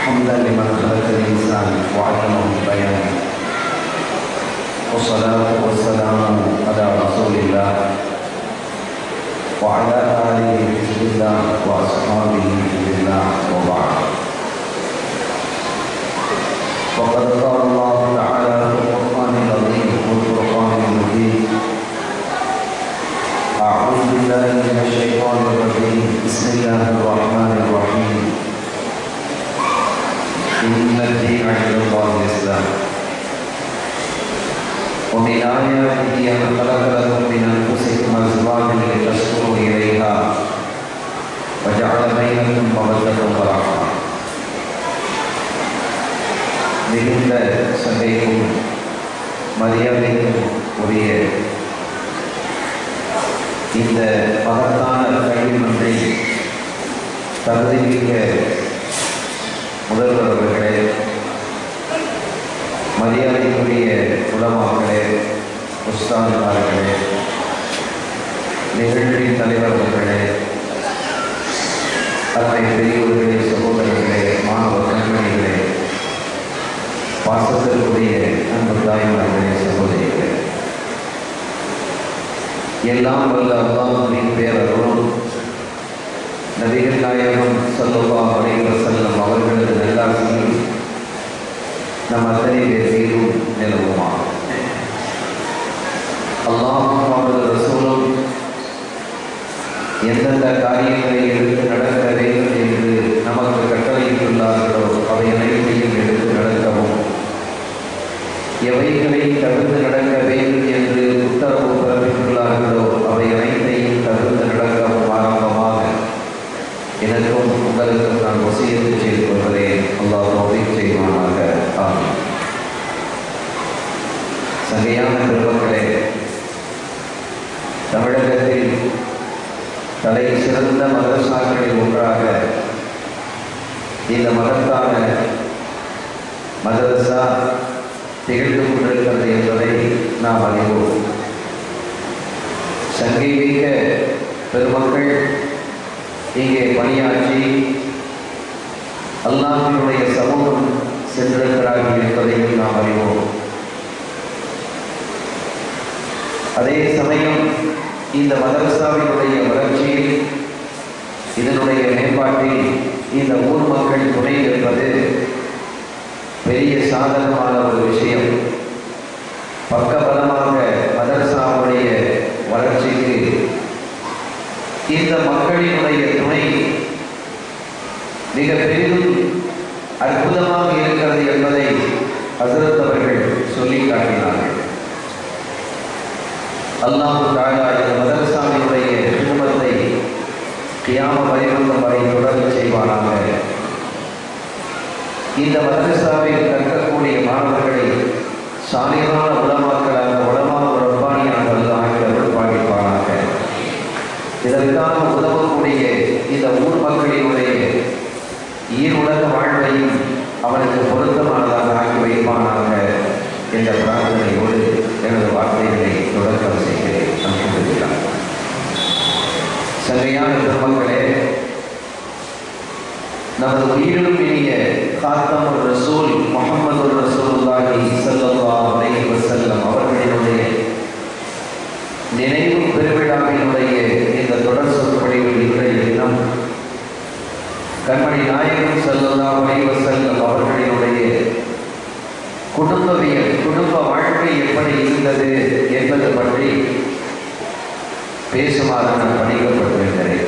حمدا لمن خلق الإنسان وعلمه البيان والصلاة والسلام على رسول الله وعلى آله حزب الله وأصحابه حزب الله وبعد وقد قال الله تعالى في القرآن العظيم والفرقان المجيد أعوذ بالله من الشيطان الرجيم بسم الله الرحمن الرحيم إن الدين عند الله الإسلام ومن آياته أن خلق لكم من أنفسكم أزواجا لتسكنوا إليها وجعل بينكم مودة ورحمة மிகுந்த சந்தைக்கும் மரியாதைக்கும் உரிய இந்த மகத்தான கல்வி மன்றை தகுதிமிக்க முதல்வர் அவர்களே மரியாதைக்குரிய உலமாக்களே உஸ்தாதுமார்களே நிகழ்ச்சியின் தலைவர் அவர்களே அத்தனை பெரியவர்களே சகோதரர்களே மாணவ கண்மணிகளே பாசத்திற்குரிய அன்பு தாய்மார்களே சகோதரிகளே எல்லாம் வல்ல அல்லாஹுவின் பேரருளும் நபிகள் நாயகம் சல்லல்லா அலைவர் செல்லம் அவர்களது நல்லாசியும் நம் அத்தனை பேர் மீதும் நிலவுமா அல்லாஹும் அவரது ரசூலும் எந்தெந்த காரியங்களை எடுத்து நடக்க வேண்டும் என்று நமக்கு கட்டளையிட்டுள்ளார்களோ அவை அனைத்தையும் எடுத்து நடக்கவும் எவைகளை தவிர்த்து நடக்க வேண்டும் என்று உத்தரவு பிறப்பித்துள்ளார்களோ அவை அனைத்தையும் தவிர்த்து நடக்கவும் ஆரம்பமாக எனக்கும் உங்களுக்கும் நான் வசியத்து செய்து கொள்கிறேன் அல்லாஹ் உதவி செய்வானாக ஆகும் சகையான பெருமக்களே தமிழகத்தில் தலை சிறந்த மதரசாக்களில் ஒன்றாக இந்த மகத்தான மதரசா திகழ்ந்து கொண்டிருக்கிறது என்பதை நாம் அறிவோம் சங்கை மிக்க பெருமக்கள் இங்கே பணியாற்றி அல்லாஹினுடைய சமூகம் சென்றிருக்கிறார்கள் என்பதையும் நாம் அறிவோம் அதே சமயம் இந்த மதரசாவினுடைய வளர்ச்சியில் இதனுடைய மேம்பாட்டில் இந்த ஊர் மக்கள் துணை என்பது பெரிய சாதகமான ஒரு விஷயம் பக்கபலமாக மதரசாவுடைய வளர்ச்சிக்கு இந்த மக்களினுடைய துணை மிக பெரிதும் அற்புதமாக இருக்கிறது என்பதை ஹசரத் அவர்கள் சொல்லி காட்டினார்கள் அல்லாஹு தாலா இந்த மதரசாவினுடைய குடும்பத்தை கியாம பரிவந்தம் வரை தொடர்ந்து செய்வானாக இந்த மதரசாவில் கற்கக்கூடிய மாணவர்களை சாலியான உலமாக்களாக உலமா ரப்பானியாக ஆகிய அருள் பாடிப்பானாக இதற்காக உதவக்கூடிய இந்த ஊர் மக்களினுடைய ஈருலக வாழ்வையும் அவனுக்கு பொருத்தமானதாக ஆக்கி வைப்பானாக என்ற பிரார்த்தனையோடு எனது வார்த்தைகளை தொடக்கம் செய்கிறேன் அனுப்பிவிட்டார் சங்கையான பெருமக்களே நமது உயிரிலும் இனிய காத்தம் ரசூல் முகமது ரசூலுல்லாஹி ஸல்லல்லாஹு அலைஹி வஸல்லம் அவர்களினுடைய நினைவு பெருவிழாவினுடைய இந்த தொடர் சொற்பொழிவில் இன்றைய தினம் கண்மணி நாயகம் ஸல்லல்லாஹு அலைஹி வஸல்லம் அவர்களினுடைய குடும்பவியல் குடும்ப வாழ்க்கை எப்படி இருந்தது என்பது பற்றி பேசுமாறு நான் பணிக்கப்பட்டிருக்கிறேன்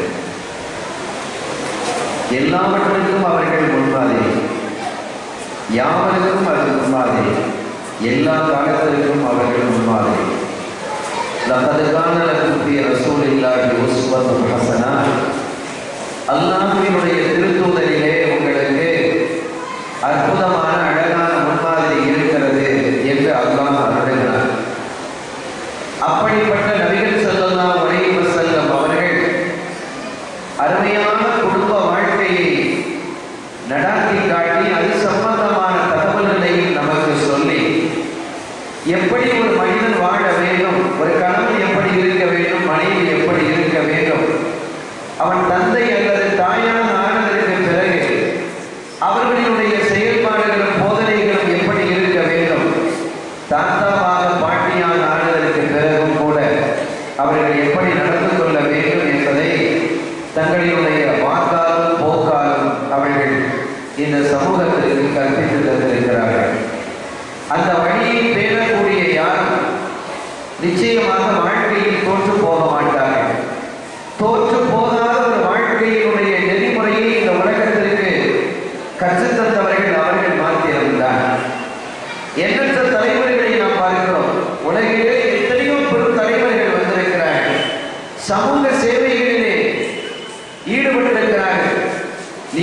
எல்லாவற்றுக்கும் அவர்கள் முன்மாதிரி யாவருக்கும் அது முன்மாதிரி எல்லா காலத்திற்கும் அவர்கள் முன்மாதிரி லகதுகான லகுப்பிய ரசூல் இல்லாஹி உஸ்வத்து ஹசனா அல்லாஹ்வினுடைய திருத்தூதரிலே உங்களுக்கு அற்புதமான அழகான முன்மாதிரி இருக்கிறது என்று அல்லாஹ் அருளுகிறார் அப்படிப்பட்ட நபிகள் ஸல்லல்லாஹு அலைஹி வஸல்லம் அவர்கள் அருமையான குடும்ப வாழ்க்கையை நடாத்தி காட்டி அது சம்பந்தமான தகவல்களையும் நமக்கு சொல்லி எப்படி ஒரு மனிதன் வாழ வேண்டும் ஒரு கணவன் எப்படி இருக்க வேண்டும் மனைவி எப்படி இருக்க வேண்டும் அவன் தந்தை அல்லது தாயான ஆனதற்கு பிறகு அவர்களினுடைய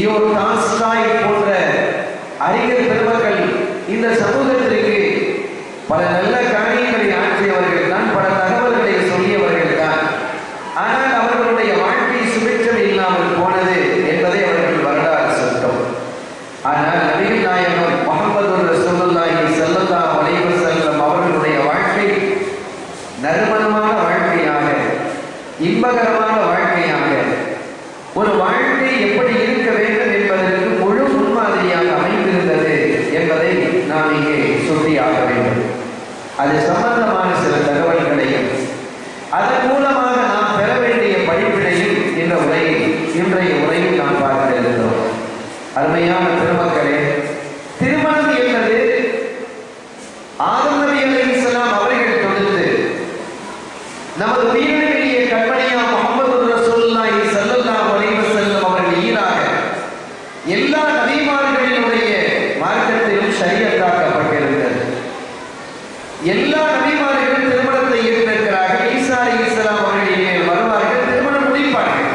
லியோ டால்ஸ்டாய் போன்ற அறிஞர் பெருமக்கள் இந்த சமூகத்திற்கு பல நல்ல காரியங்களை ஆற்றியவர்கள் தான் பல தகவல்களை சொல்லியவர்கள் தான் ஆனால் அவர்களுடைய வாழ்க்கை சுபிட்சம் இல்லாமல் போனது என்பதை அவர்கள் வரலாறு சொல்லும் ஆனால் நபிகள் நாயகம் முகமது ரசூலுல்லாஹி ஸல்லல்லாஹு அலைஹி வஸல்லம் அவர்களுடைய வாழ்க்கை நறுமணமான வாழ்க்கையாக இன்பகரமான வாழ்க்கையாக ஒரு வாழ்க்கை எப்படி இருக்க வேண்டும் என்பதற்கு முழு முன்மாதிரியாக அமைந்திருந்தது என்பதை நாம் இங்கே சொல்லியாக வேண்டும் அது சம்பந்தமான சில தகவல்களையும் அதன் மூலமாக நாம் பெற வேண்டிய படிப்பினையும் இந்த உரையில் இன்றைய உரையில் நாம் பார்க்க இருக்கிறோம் அருமையான பெருமக்களே திருமணம் என்பது ஆதம் நபி அலைஹிஸ்ஸலாம் அவர்கள் தொடுத்து நமது உயிரிழமைய கண்மணியா முகமது ரசூலுல்லாஹி ஸல்லல்லாஹு அலைஹி வஸல்லம் அவர்கள் ஈடாக எல்லா நபிமார்களினுடைய மார்க்கத்திலும் ஷரியத்தாக்கப்பட்டிருந்தது எல்லா நபிமார்களும் திருமணத்தை ஏற்றிருக்கிறார்கள் ஈசா அலைஹிஸ்ஸலாம் அவர்கள் இங்கே வருவார்கள் திருமணம் முடிப்பார்கள்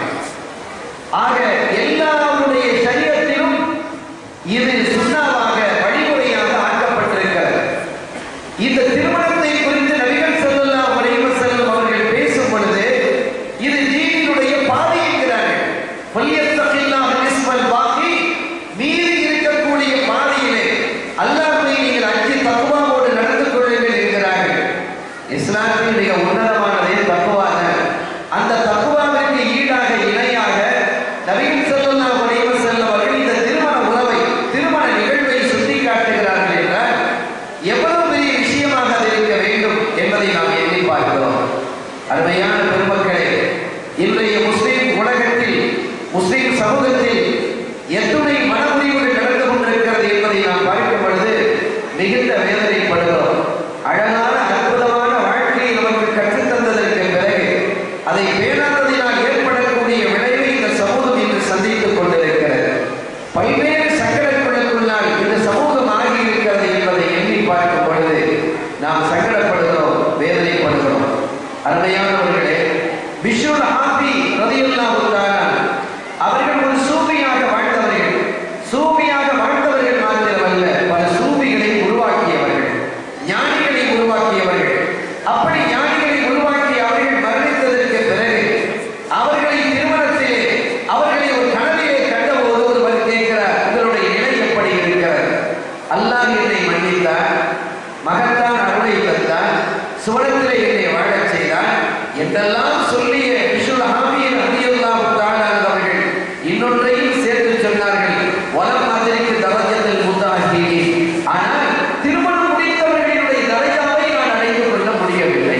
ஆக எல்லாருடைய சரீரத்திலும் இது சுண்ணாவாக வழிமுறையாக ஆக்கப்பட்டிருக்கிறது இந்த திருமணத்தை குறித்து நபிகள் ஸல்லல்லாஹு அலைஹி வஸல்லம் அவர்கள் பேசும் பொழுது இது தீனினுடைய பாதை என்கிறார்கள் ஃபல்யத்தகில்லாஹ் நிஸ்வல் பாக்கி மீறி இருக்கக்கூடிய பாதையிலே அல்லாஹ்வை நீங்கள் அஞ்சி தக்குவாவோடு நடந்து கொள்ளுங்கள் என்கிறார்கள் இஸ்லாமில் மிக உன்னதமானதே தக்குவாக அந்த தக்குவாவிற்கு ஈடாக இணையாக நபிகள் ஸல்லல்லாஹு அலைஹி வஸல்லம் அவர்கள் இந்த திருமண உறவை திருமண நிகழ்வை சுட்டி காட்டுகிறார்கள் என்றால் எவ்வளவு பெரிய விஷயமாக அது இருக்க வேண்டும் என்பதை நாம் எண்ணி பார்க்கிறோம் அருமையான பெருமக்களே இன்றைய முஸ்லிம் உலகத்தில் முஸ்லிம் சமூகத்தில் எத்துணை மனமுறிவுகள் நடந்து கொண்டிருக்கிறது என்பதை நாம் பார்க்கும் பொழுது மிகுந்த வேதனைப்படுகிறோம் அழகான அற்புதமான வாழ்க்கையை நமக்கு கற்றுத் தந்ததற்கு பிறகு அதை பேணாததினால் ஏற்படக்கூடிய விளைவை இந்த சமூகம் இன்று சந்தித்துக் கொண்டிருக்கிறது பல்வேறு சங்கடங்களுக்குள்ளால் இந்த சமூகம் ஆகி இருக்கிறது என்பதை எண்ணி பார்க்கும் பொழுது நாம் சங்கடப்படுகிறோம் வேதனைப்படுகிறோம் அருமையானவர்களே பிஷுல் ஹாபி ரதியுல்லாஹு தஆலா அவர்கள் ஒரு சூஃபியாக வாழ்ந்தவர்கள் சூஃபியாக வாழ்ந்தவர்கள் மாத்திரமல்ல பல சூஃபிகளை உருவாக்கியவர்கள் ஞானிகளை உருவாக்கியவர்கள் அப்படி ஞானிகளை உருவாக்கிய அவர்கள் மரணித்ததற்கு பிறகு அவர்களை திருமணத்திலே அவர்களை ஒரு கனவிலே கண்டபோது ஒருவர் கேட்கிறார் உங்களுடைய நிலை எப்படி இருக்கிறது அல்லாஹ் என்னை மன்னித்தார் மகத்தான் அருளை தந்தார் சுவனத்திலே என்னை வாழச் செய்தார் என்றெல்லாம் சொல்லிய விஷுல் ஹாமியின் ரலியல்லாஹு தஆலா அவர்கள் இன்னொன்றையும் சேர்த்து சொன்னார்கள் வலம் மாதிரிக்கு தரஜத்தில் முத்தாகி ஆனால் திருமணம் முடித்தவர்களுடைய தரஜாவை நான் அடைந்து கொள்ள முடியவில்லை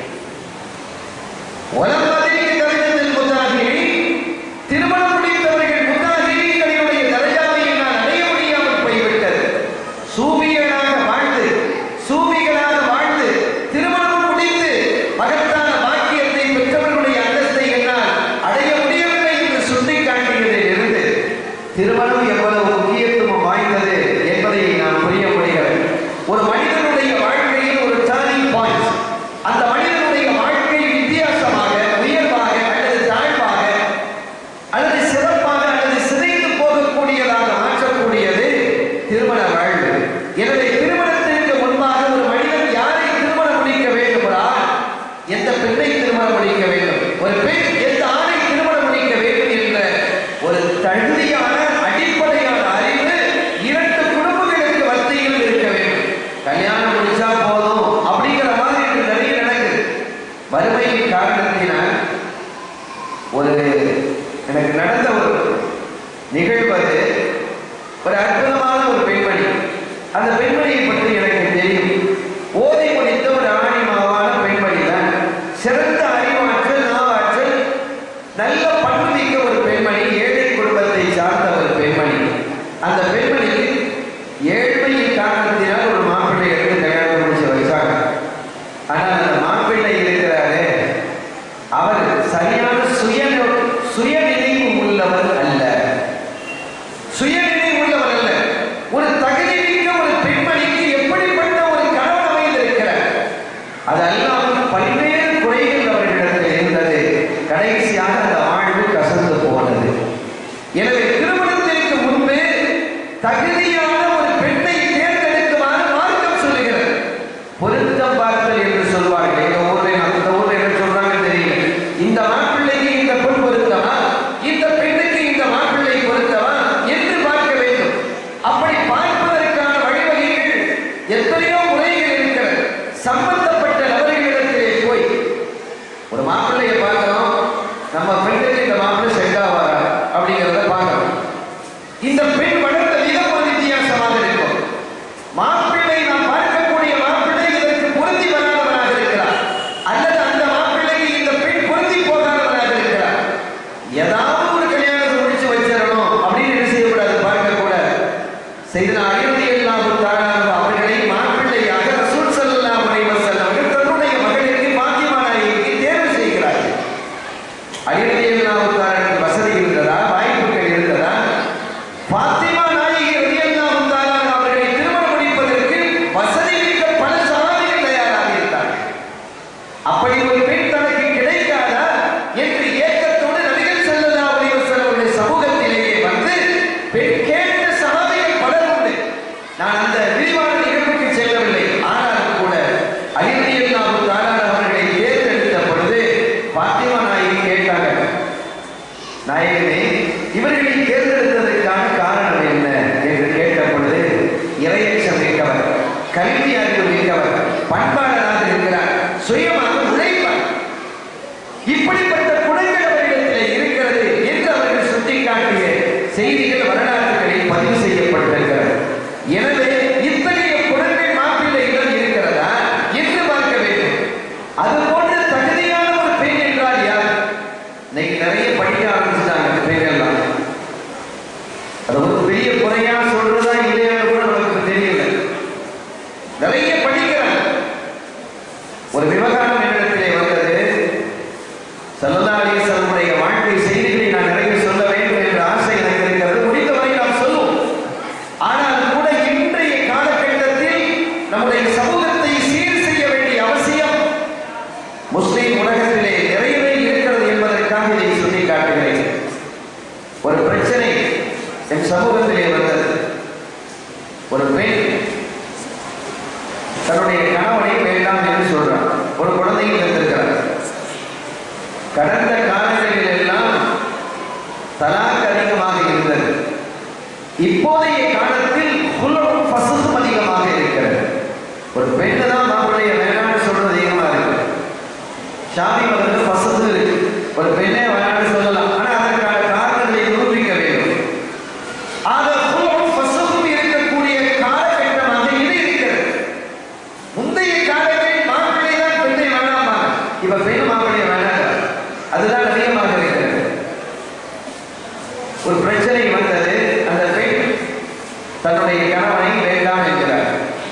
வலம் மாதிரிக்கு தரஜத்தில் முத்தாகி திருமணம் முடித்தவர்கள் முத்தாகிரிகளுடைய தரஜாவை நான் அடைய முடியாமல் போய்விட்டது சூபிகளாக வாழ்ந்து சூபிகளாக வாழ்ந்து திருமணம் முடித்து மகத்தான பாக்கியத்தை பெற்றவர்களுடைய அந்தஸ்தை என்னால் அடைய முடியவில்லை என்று சுட்டி காட்டியதில் இருந்து திருமணம் எவ்வளவு முக்கியத்துவம் வாய்ந்தது என்பதை நாம் புரிய முடிகிறது ஒரு மனிதனுடைய வாழ்க்கையில் ஒரு டர்னிங் பாயிண்ட் அந்த மனிதனுடைய வாழ்க்கை வித்தியாசமாக உயர்வாக அல்லது தாழ்வாக அல்லது சிறப்பாக அல்லது சிதைந்து போகக்கூடியதாக மாற்றக்கூடியது திருமண வாழ்வு எனவே திருமணத்திற்கு முன்பாக ஒரு மனிதன் யாரை திருமணம் முடிக்க வேண்டுமானால் எந்த பெண்ணை திருமணம் முடிக்க வேண்டும் ஒரு பெண் எந்த ஆணை திருமணம் முடிக்க வேண்டும் என்ற ஒரு தகுதியான அடிப்படையான அறிவு இரண்டு குடும்பங்களுக்கு மத்தியில் இருக்க வேண்டும் கல்யாணம் முடிச்சா போதும் அப்படிங்கிற மாதிரி இன்று நிறைய நடக்குது வறுமையின் காரணத்தினால் ஒரு எனக்கு நடந்த ஒரு நிகழ்வு அது ஒரு அற்புதமான ஒரு பெண்மணி அந்த பெண்மணியை பற்றி எனக்கு தெரியும் ஓதை முடித்த ஒரு ஆணிமாவான பெண்மணி தான் சிறந்த அறிவாற்றல் நாவாற்றல் நல்ல பண்புமிக்க ஒரு பெண்மணி ஏழை குடும்பத்தை சார்ந்த ஒரு பெண்மணி அந்த பெண்மணிக்கு ஏழ்மையின் காரணத்தினால் ஒரு மாப்பிள்ளை எடுத்து கல்யாணம் முடிச்சு வச்சாங்க ஆனால் அந்த மாப்பிள்ளை இருக்கிறாரே அவர் சரியான சுய சுயநினைவு உள்ளவர் அல்ல சுயநினைவு உள்ளவர் அல்ல ஒரு தகுதி மிக்க ஒரு பெண்மணிக்கு எப்படிப்பட்ட ஒரு கணவன் அமைந்திருக்கிறார் அது அல்லாமல் பல்வேறு குறைகள் அவர்களிடத்தில் இருந்தது கடைசியாக அந்த வாழ்வு கசந்து போனது எனவே திருமணத்திற்கு இந்த பெண் வளர்ந்த விதம் ஒரு வித்தியாசமாக இருக்கும் மாப்பிள்ளை நாம் பார்க்கக்கூடிய மாப்பிள்ளை இதற்கு பொருந்தி வராதவராக இருக்கிறார் அல்லது அந்த மாப்பிள்ளைக்கு இந்த பெண் பொருந்தி போகாதவராக இருக்கிறார் ஏதாவது ஒரு கல்யாணத்தை முடிச்சு வச்சிடணும் அப்படின்னு என்ன செய்யக்கூடாது பார்க்க கூட செய்தன அகிலதி அல்லாஹு தாலாஹு அவர்களை மாப்பிள்ளையாக ரசூல் ஸல்லல்லாஹு அலைஹி வஸல்லம் அவர்கள் தன்னுடைய மகளிருக்கு பாத்திமா நாயகிக்கு தேர்வு செய்கிறார்கள் அகிலதி அல்லாஹு தாலாவுக்கு வசதி இருந்ததா வாய்ப்புகள் இருந்ததா பாத்திமா நாயகி ரலியல்லாஹு தாலாஹு அவர்களை திருமணம் முடிப்பதற்கு வசதி மிக்க பல சகாபிகள் தயாராக இருந்தார்கள் அப்படி ஒரு பெண் தனக்கு கிடைக்காதா என்று ஏக்கத்தோடு நபிகள் ஸல்லல்லாஹு அலைஹி வஸல்லம் அவருடைய சமூகத்திலேயே வந்து பெண் கேட்ட சகாபிகள் பலர் உண்டு நான் அந்த விரிவான நிகழ்வுக்கு செல்லவில்லை ஆனாலும் கூட அலிரலியல்லாஹு தஆலா அவர்களை தேர்ந்தெடுத்த பொழுது பாத்திமா நாயகி கேட்டாங்க நாயகனே இவர்களை தேர்ந்தெடுத்ததற்கான காரணம் என்ன என்று கேட்ட பொழுது இறையச்சம் மிக்கவர் கல்வி அறிவு மிக்கவர் பண்பாளராக இருக்கிறார் சுயமாக உழைப்பார் இப்படிப்பட்ட குணங்கள் அவரிடத்தில் இருக்கிறது என்று அவர்கள் சுட்டிக்காட்டிய செய்திகள் வரலாற்றுகளில் பதிவு செய்யப்பட்டிருக்கிறது எனவே இத்தகைய குணங்கள் மாப்பிள்ளையிடம் இருக்கிறதா என்று பார்க்க வேண்டும் அது போன்ற தகுதியான ஒரு பெண் என்றால் யார் இன்னைக்கு நிறைய படிக்க ஆரம்பிச்சிட்டாங்க அந்த பெண்கள்லாம் அது ஒரு பெரிய குறையா சொல்றதா இல்லையான்னு கூட நமக்கு தெரியல நிறைய படிக்கிறாங்க ஒரு விவகாரம் என்னிடத்திலே வந்தது ஸல்லல்லாஹு அலைஹி வஸல்லமுடைய வாழ்க்கை செய்திகளை நான் நிறைய சொல்ல வேண்டும் என்ற ஆசை எனக்கு இருக்கிறது முடிந்தவரை நாம் சொல்லுவோம் ஆனால் கூட இன்றைய காலகட்டத்தில் நம்முடைய சமூகத்தை சீர் செய்ய வேண்டிய அவசியம் முஸ்லிம் உலகத்திலே நிறையவே இருக்கிறது என்பதற்காக இதை சொல்லி காட்டுகிறேன் ஒரு பிரச்சனை என் சமூகத்திலே வந்தது ஒரு பெண் தன்னுடைய கணவனை வேண்டாம் என்று சொல்றான் ஒரு குழந்தையை தந்திருக்கிறார் கடந்த காலங்களில் எல்லாம் தலாக் அதிகமாக இருந்தது இப்போதைய காலத்தில் குலம் பசுதும் அதிகமாக இருக்கிறது ஒரு பெண்ணு தான் மாப்பிள்ளைய வேணாம்னு சொல்றது அதிகமா இருக்கு ஷாமி வந்து பசுது இருக்கு ஒரு பெண்ணே வேணாம்னு சொல்லலாம் ஆனா அதற்கான காரணங்களை நிரூபிக்க வேண்டும் ஆக குலம் பசுதும் இருக்கக்கூடிய காலகட்டமாக இது இருக்கிறது முந்தைய காலங்களில் மாப்பிள்ளை தான் பெண்ணை வேணாமா இப்ப பெண் மாப்பிள்ளைய வேணாம் அதுதான் அதிகமாக இருக்கிறது ஒரு பிரச்சனை வந்தது அந்த பெண் தன்னுடைய கணவனை வேண்டாம் என்கிறார்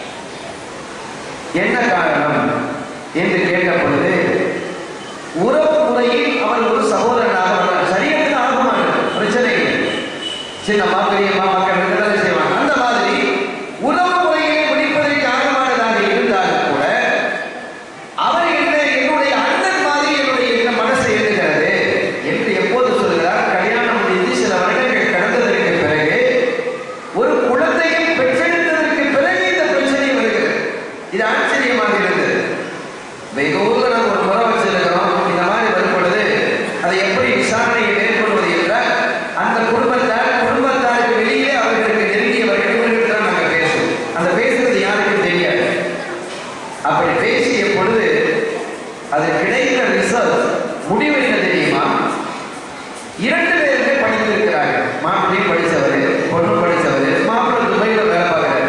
என்ன காரணம் என்று கேட்ட பொழுது உறவு முறையில் அவர் ஒரு சகோதரனாக வந்தார் சரியத்துக்கு ஆகுமானது பிரச்சனை இல்லை சின்னம்மா பெரியம்மா மக்கள் இருக்கிறதை செய்வாங்க அந்த மாதிரி உறவு முறையை முடிப்பதற்கு ஆகமானதாக இருந்தாலும் கூட அவர் என்ன என்னுடைய அண்ணன் மாதிரி என்னுடைய இந்த மனசை எழுதுகிறது என்று எப்போது சொல்கிறார் கல்யாணம் முடிந்து சில வருடங்கள் கடந்ததற்கு பிறகு ஒரு குழந்தையை பெற்றெடுத்ததற்கு பிறகு இந்த பிரச்சனை வருகிறது இது ஆச்சரியமாக இருந்தது வெகுவ நாம் ஒரு முறை வச்சிருக்கிறோம் இந்த மாதிரி வரும் பொழுது அதை எப்படி விசாரணையை மேற்கொள்வது என்றால் அந்த குடும்பத்தார் குடும்பத்தாருக்கு வெளியே அவர்களுக்கு நெருங்கியவர்கள் இவர்கள் தான் நாங்கள் பேசுவோம் அந்த பேசுறது யாருக்கும் தெரியாது அப்படி பேசிய பொழுது அது கிடைத்த ரிசல்ட் முடிவு என்ன தெரியுமா இரண்டு பேருமே படித்திருக்கிறார்கள் மாப்பிள்ளையும் படித்தவர் பொண்ணும் படித்தவர் மாப்பிள்ளை துபாயில வேலை பார்க்கிறார்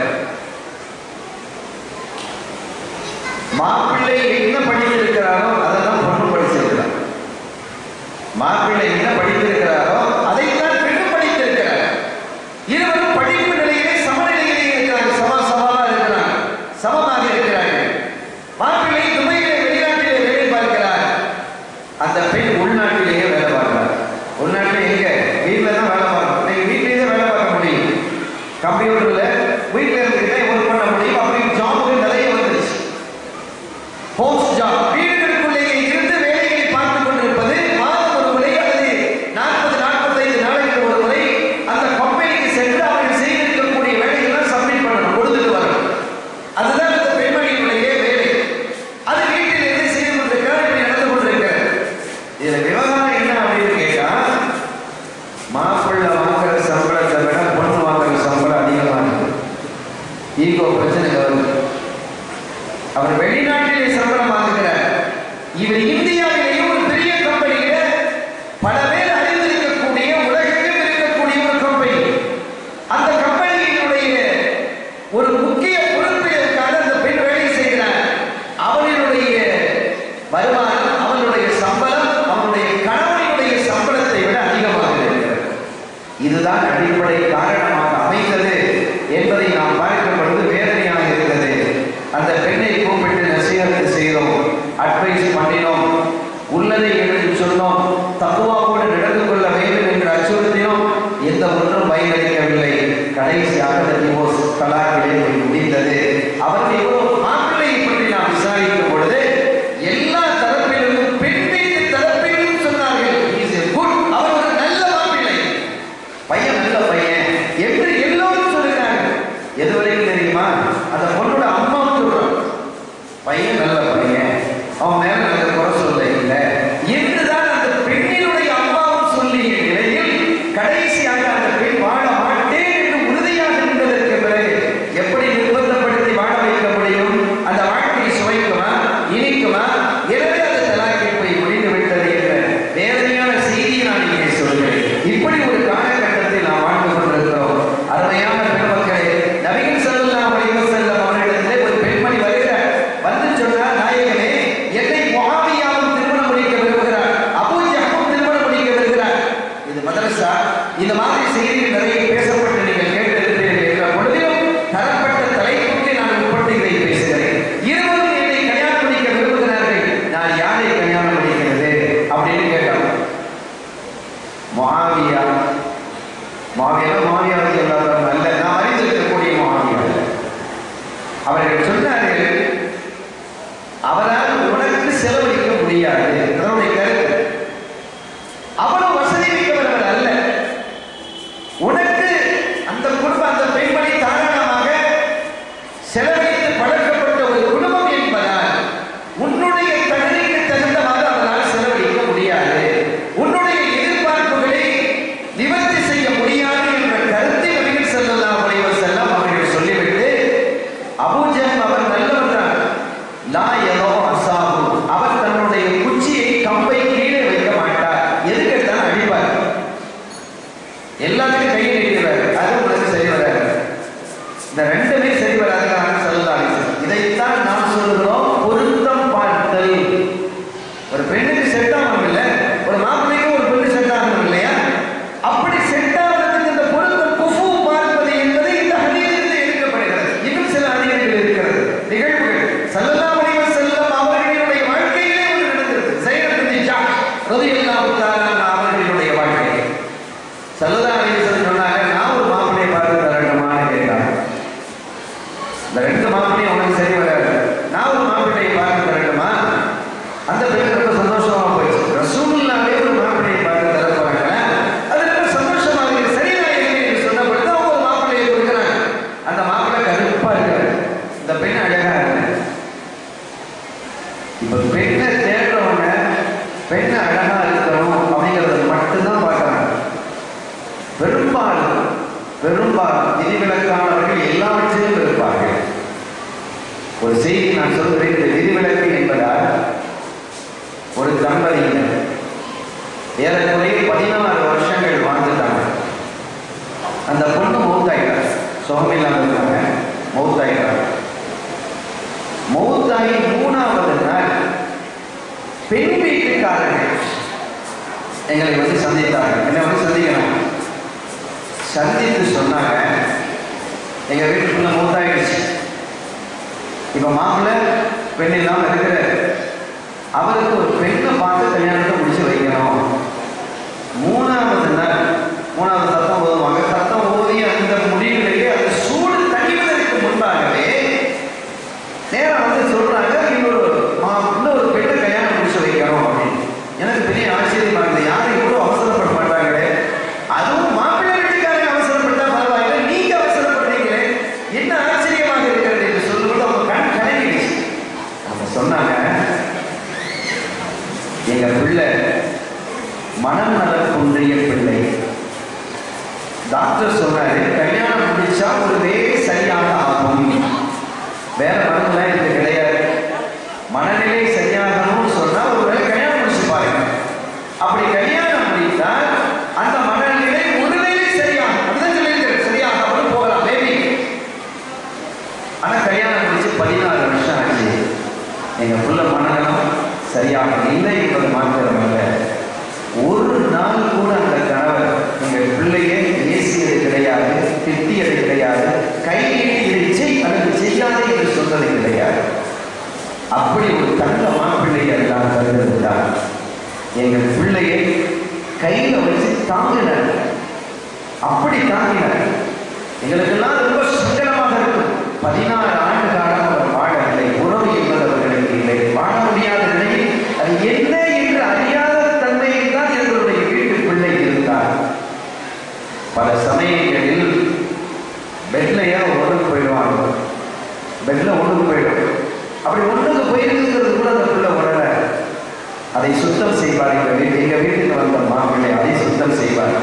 மாப்பிள்ளை என்ன படித்திருக்கிறாரோ அதெல்லாம் பொண்ணு படிச்சிருக்கிறார் மாப்பிள்ளை என்ன படித்திருக்கிறாரோ அதைத்தான் பெண்ணும் படித்திருக்கிறார் இருவரும் படிப்பு நிலையிலே சமநிலையிலே இருக்கிறாங்க சம சமமாக இருக்கிறாங்க சமமாக இருக்கிறார்கள் மாப்பிள்ளை துபாயிலே வெளிநாட்டிலே வேலை பார்க்கிறார் அந்த பெண் உள்நாட்டிலேயே வேலை பார்க்கிறார் உள்நாட்டில் எங்க வீட்டில் தான் வேலை பார்க்கணும் நீங்க வீட்டிலேயே தான் வேலை பார்க்க முடியும் கம்ப்யூட்டர்ல வீட்டில் இருந்துக்கிட்டே ஒர்க் பண்ண முடியும் அப்படி ஜாபுக்கு நிறைய வந்துருச்சு போஸ்ட் ஜாப் வீடுகளுக்குள்ளேயே இருந்து வேலைகளை பார்த்துக் கொண்டிருப்பது மாதம் ஒரு முறை அல்லது நாற்பது நாள் இதுதான் அடிப்படை காரணமாக அமைந்தது என்பதை நாம் பார்க்கும் பொழுது வேதனையாக இருந்தது அந்த பெண்ணை கூப்பிட்டு நசீகத்து செய்தோம் அட்வைஸ் பண்ணினோம் உள்ளதை எடுத்து சொன்னோம் தக்குவாவோடு நடந்து கொள்ள வேண்டும் என்று அச்சுறுத்தினோம் எந்த ஒன்றும் பயனளிக்கவில்லை கடைசியாக அந்த டிவோர்ஸ் தலாக்கிலே போய் முடிந்தது அவர்கள் எவ்வளவு மாப்பிள்ளையை பற்றி நாம் விசாரிக்கும் பொழுது எல்லா தரப்பிலும் பெண் வீட்டு தரப்பிலும் சொன்னார்கள் இஸ் குட் அவர் ஒரு நல்ல மாப்பிள்ளை பையன் நல்ல பையன் என்று எல்லோரும் சொல்லுகிறாங்க எது வரைக்கும் தெரியுமா அந்த பொண்ணோட அம்மாவும் சொல்றான் பையன் நல்ல பையன் அவன் மேல நல்ல குறை சொல்ல இல்லை என்றுதான் அந்த பெண்ணினுடைய அம்மாவும் சொல்லிய நிலையில் கடைசியாக அந்த பெண் வாழ மாட்டேன் என்று உறுதியாக இருந்ததற்கு பிறகு எப்படி நிர்பந்தப்படுத்தி வாழ வைக்க முடியும் அந்த வாழ்க்கையை சுவைக்குமா இனிக்குமா எனவே அது தலாக்கை போய் முடிந்து விட்டது என்ற வேதனையான செய்தியை நான் இங்கே சொல்கிறேன் இப்படி ஒரு காலகட்டத்தில் நாம் வாழ்ந்து கொண்டிருக்கிறோம் அருமையான பெண்மக்களே நபிகள் ஸல்லல்லாஹு அலைஹி வஸல்லம் அவர்களிடத்திலே ஒரு பெண்மணி வருகிறார் வந்து சொன்னார் நாயகனே என்னை முஆவியாவும் திருமணம் முடிக்க விரும்புகிறார் அபூ ஜஹ்மும் திருமணம் முடிக்க விரும்புகிறார் இது மதரசா இந்த மாதிரி செய்திகள் நிறைய பேசப்பட்டு நீங்கள் கேட்டிருக்கிறீர்கள் என்ற பொழுதிலும் தரப்பட்ட தலைப்புக்கு நான் உட்பட்டு இதை பேசுகிறேன் இருவரும் என்னை கல்யாணம் முடிக்க விரும்புகிறார்கள் நான் யாரை கல்யாணம் முடிக்கிறது அப்படின்னு கேட்டான் முஆவியா மாவியா மாவியா எல்லாரும் அல்ல நான் அறிந்திருக்கக்கூடிய மாவியா அவர்கள் சொன்னார்கள் அவரால் உனக்கு செலவழிக்க முடியாது அதனுடைய கருத்து அவ்வளவு வசதி மிக்கவர்கள் அல்ல உனக்கு அந்த குடும்பம் அந்த பெண்மணி தாராளமாக செலவழித்து பழக்கப்பட்ட ஒரு குடும்பம் என்பதால் உன்னுடைய தகுதிக்கு தகுந்தவாறு அவரால் செலவழிக்க முடியாது உன்னுடைய எதிர்பார்ப்புகளை நிவர்த்தி செய்ய முடியாது என்ற கருத்தை வழியில் செல்லலாம் அலைவர் செல்லம் அவர்கள் சொல்லிவிட்டு அபூஜம் அவர் நல்லவர் தான் லா எதோ அசாபு அவர் தன்னுடைய குச்சியை கம்பை கீழே வைக்க மாட்டார் எதுக்கு எடுத்தாலும் அடிப்பார் எல்லாத்தையும் கையை நீட்டுவார் அது உனக்கு சரி வராது இந்த ரெண்டுமே சரி வராதுன்னு சொல்லலாம் இதைத்தான் நாம் சொல்லுகிறோம் பொருத்தம் பார்த்தல் ஒரு பெண்ணுக்கு செட் ஆகணும் இல்ல ஒரு மாப்பிள்ளைக்கு ஒரு பெண்ணு செட் ஆகணும் இல்லையா அப்படி செட் ஆகிறதுக்கு இந்த பொருத்தம் குஃபு பார்ப்பது என்பது இந்த ஹதீஸிலிருந்து எடுக்கப்படுகிறது இன்னும் சில ஹதீஸ்கள் இருக்கிறது நிகழ்வுகள் ஸல்லல்லாஹு அலைஹி வஸல்லம் அவர்களுடைய வாழ்க்கையிலே ஒன்று நடந்தது ஸைனத் பின் ஜாஷ் ரலியல்லாஹு தஆலா அன்ஹு அவர்களுடைய வாழ்க்கை ஸல்லல்லாஹு அலைஹி வஸல்லம் சொன்னாங்க நான் ஒரு மாப்பிள்ளையை பார்த்து தரட்டுமான்னு கேட்டாங்க இந்த ரெண்டு மாப்பிள்ளையும் உனக்கு சரி வராது நான் ஒரு மாப்பிள்ளையை பார்த்து தரட்டுமா அந்த பெண் ரொம்ப சந்தோஷமா போயிடுச்சு ரசூலுல்லாவே ஒரு மாப்பிள்ளையை பார்த்து தர போறாங்க அது ரொம்ப சந்தோஷமா இருக்கு சரிதான் என்று சொன்ன பொழுது அவங்க ஒரு மாப்பிள்ளையை கொடுக்குறாங்க அந்த மாப்பிள்ளை கருப்பா இருக்காரு இந்த பெண் அழகா இருக்கு இப்ப பெண்ணை தேடுறவங்க பெண்ணை அழகா இருக்கணும் அப்படிங்கறத மட்டும்தான் பார்க்கறாங்க பெரும்பாலும் பெரும்பாலும் விதிவிலக்கானவர்கள் எல்லாவற்றையும் இருப்பார்கள் ஒரு செய்தி நான் சொல்கிறேன் இந்த விதிவிலக்கு என்பதால் ஒரு தம்பதியினர் ஏறக்குறைய பதினாறு வருஷங்கள் வாழ்ந்துட்டாங்க அந்த பொண்ணு மௌத்தாயிட்டார் சுகமில்லாம இருக்காங்க மௌத்தாயிட்டார் மௌத்தாயி மூணாவது நாள் பெண் வீட்டுக்காரர்கள் எங்களை வந்து சந்தித்தார்கள் என்னை வந்து சந்திக்கணும் சந்தித்து சொன்னாங்க எங்க வீட்டுக்குள்ள மூத்தாயிடுச்சு இப்ப மாப்பிள்ளை பெண் இல்லாம இருக்கிற அவருக்கு ஒரு பெண்ணை பார்த்து கல்யாணத்தை முடிச்சு வைக்கணும் மூணாவது நாள் மூணாவது சத்தம் ஓதுவாங்க சத்தம் ஓதி அந்த முடிவிலேயே அந்த சூடு தணிவதற்கு முன்பாகவே நேரம் வந்து சொல்றாங்க இன்னொரு மா- இன்னொரு பெண்ணை கல்யாணம் முடிச்சு வைக்கணும் அப்படின்னு எனக்கு பெரிய ஆச்சரியமா இருக்குது யாரும் இவ்வளவு அவசரப்பட மாட்டாங்களே அதுவும் மாப்பிள்ளை வீட்டுக்காரங்க அவசரப்பட்டா பரவாயில்லை நீங்க அவசரப்படுறீங்களே என்ன ஆச்சரியமாக இருக்கிறது என்று சொல்லும்போது அவங்க கண் கலங்கிடுச்சு அவங்க சொன்னாங்க எங்க பிள்ளை மனம் நலம் குன்றிய பிள்ளை டாக்டர் சொன்னாரு கல்யாணம் முடிச்சா ஒரு வே சரியாக ஆகும் வேற மனதுலாம் எனக்கு கிடையாது மனநிலை சரியாகணும்னு சொன்னா ஒரு வேளை கல்யாணம் முடிச்சு பாருங்க அப்படி கல்யாணம் முடித்தால் அந்த மனநிலை ஒருவேளை சரியாகும் அப்படிதான் சொல்லியிருக்கிறேன் சரியாகாமல் போகலாம் மேபி ஆனா கல்யாணம் முடிச்சு பதினாறு வருஷம் ஆச்சு எங்க புள்ள மனநலம் சரியாக இல்லை என்பது மாத்திரமல்ல ஒரு நாள் கூட அந்த கணவர் எங்க பிள்ளையை அப்படி தாங்கினார் எங்களுக்கெல்லாம் ரொம்ப சங்கடமாக இருக்கும் பதினாறு ஆண்டு காலம் அவர் வாழவில்லை உறவு என்பது அவர்களுக்கு இல்லை வாழ முடியாத நிலையில் அது என்ன என்று அறியாத தன்மையில் தான் எங்களுடைய வீட்டு பிள்ளை இருந்தார் பல சமயங்களில் பெட்லையா ஒன்றுக்கு போயிடுவாங்க பெட்ல ஒன்றுக்கு போயிடும் அப்படி ஒன்றுக்கு போயிருக்குங்கிறது கூட அந்த பிள்ளை உணர அதை சுத்தம் செய்வார் எங்க வீட்டு எங்க வீட்டுக்கு வந்த மாப்பிள்ளை அதை சுத்தம் செய்வார்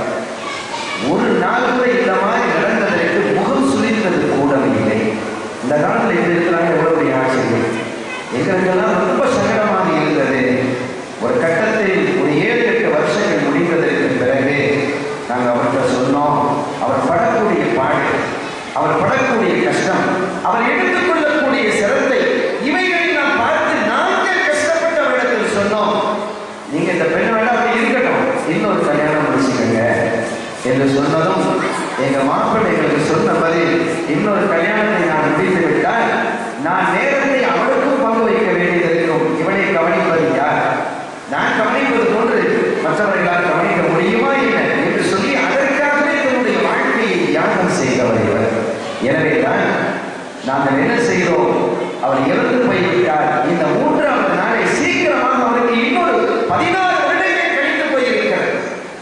ஒரு நாள் கூட இந்த மாதிரி நடந்ததற்கு முகம் சுழித்தது கூட இல்லை இந்த காலத்தில் எப்படி இருக்கிறாங்க எவ்வளவு பெரிய ஆட்சிகள் எங்களுக்கெல்லாம் ரொம்ப சங்கடமாக இருந்தது ஒரு கட்டத்தில் ஒரு ஏழு எட்டு வருஷங்கள் முடிந்ததற்கு பிறகு நாங்கள் அவர்கிட்ட சொன்னோம் அவர் படக்கூடிய பாடு அவர் படக்கூடிய கஷ்டம் அவர் எடுத்துக்கொள்ளக்கூடிய சிரத்தை இவைகளை நாம் பார்த்து நாங்கள் கஷ்டப்பட்டவரிடத்தில் சொன்னோம் நீங்க இந்த பெண் வேண்டாம் அப்படி இருக்கட்டும் இன்னொரு கல்யாணம் முடிச்சுக்கங்க என்று சொன்னதும் எங்க மாப்பிள்ளை எங்களுக்கு சொன்ன பதில் இன்னொரு கல்யாணத்தை நான் முடித்து விட்டால் நான் நேரத்தை அவளுக்கும் பங்கு வைக்க வேண்டியது இருக்கும் இவனை கவனிப்பது யார் நான் கவனிப்பது போன்று மற்றவர்களால் கவனிக்க முடியுமா இல்லை என்று சொல்லி அதற்காகவே தன்னுடைய வாழ்க்கையை தியாகம் செய்தவர் இவர் எனவேதான் நாங்கள் என்ன செய்தோம் அவர் இறந்து போய்விட்டார் இந்த மூன்றாவது நாளை சீக்கிரமாக அவருக்கு இன்னொரு பதினாறு வருடங்கள் கழித்து போயிருக்கிறது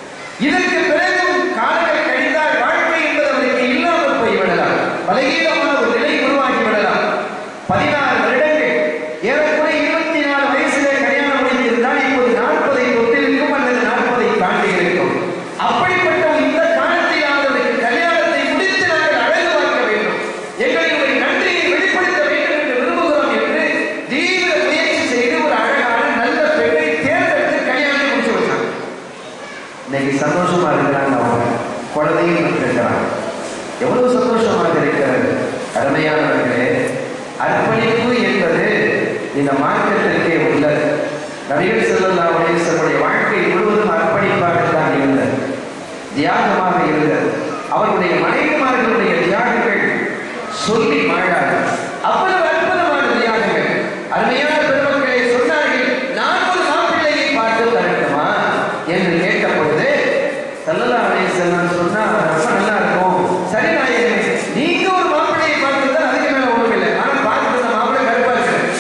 இதற்கு பிறகும் காலங்கள் கழிந்தால் வாழ்க்கை என்பது அவருக்கு இல்லாமல் போய்விடலாம் பலகீனமான ஒரு நிலை உருவாகி விடலாம் பதினாறு வருடங்கள் ஏறக்குறைய இருபத்தி நாலு வயசிலே கல்யாணம் முடிந்திருந்தால் இப்போது நாற்பதை தொட்டிருக்கும் அல்லது நாற்பதை தாண்டி இருக்கும் அப்படிப்பட்ட இந்த காலத்தில் அவர்களுக்கு கல்யாணத்தை முடித்து நாங்கள் அழகு பார்க்க வேண்டும் எங்களுடைய நன்றியை வெளிப்படுத்த வேண்டும் என்று விரும்புகிறோம் என்று தீவிர முயற்சி செய்து ஒரு அழகான நல்ல பெண்ணை தேர்ந்தெடுத்து கல்யாணத்தை முடிச்சு வச்சாங்க இன்னைக்கு சந்தோஷமா இருக்கிறாங்க அவங்க குழந்தையும் பெற்றிருக்கிறாங்க எவ்வளவு சந்தோஷமாக இருக்கிறது அருமையானவர்களே அர்ப்பணிப்பு என்பது இந்த மார்க்கத்திற்கே உள்ளது நபிகள் செல்லல்லா உடைய வாழ்க்கை முழுவதும் அர்ப்பணிப்பாகத்தான் இருந்தது தியாகமாக இருந்தது அவருடைய மனைவிமார்களுடைய தியாகங்கள் சொல்லி மாழாது அவ்வளவு அற்புதமான தியாகங்கள் அருமையான பெருமக்களை சொன்னார்கள் நான் ஒரு மாப்பிள்ளையை பார்த்து தரட்டுமா என்று கேட்ட பொழுது சல்லல்லா அலைஹிஸ்ஸலாம் சொன்னா ரொம்ப நல்லா இருக்கும் சரி நாயகமே நீங்க ஒரு மாப்பிள்ளையை பார்த்து தான் அதுக்கு மேல ஒண்ணும் இல்லை ஆனா பார்த்து அந்த மாப்பிள்ளை கருப்பா இருக்கு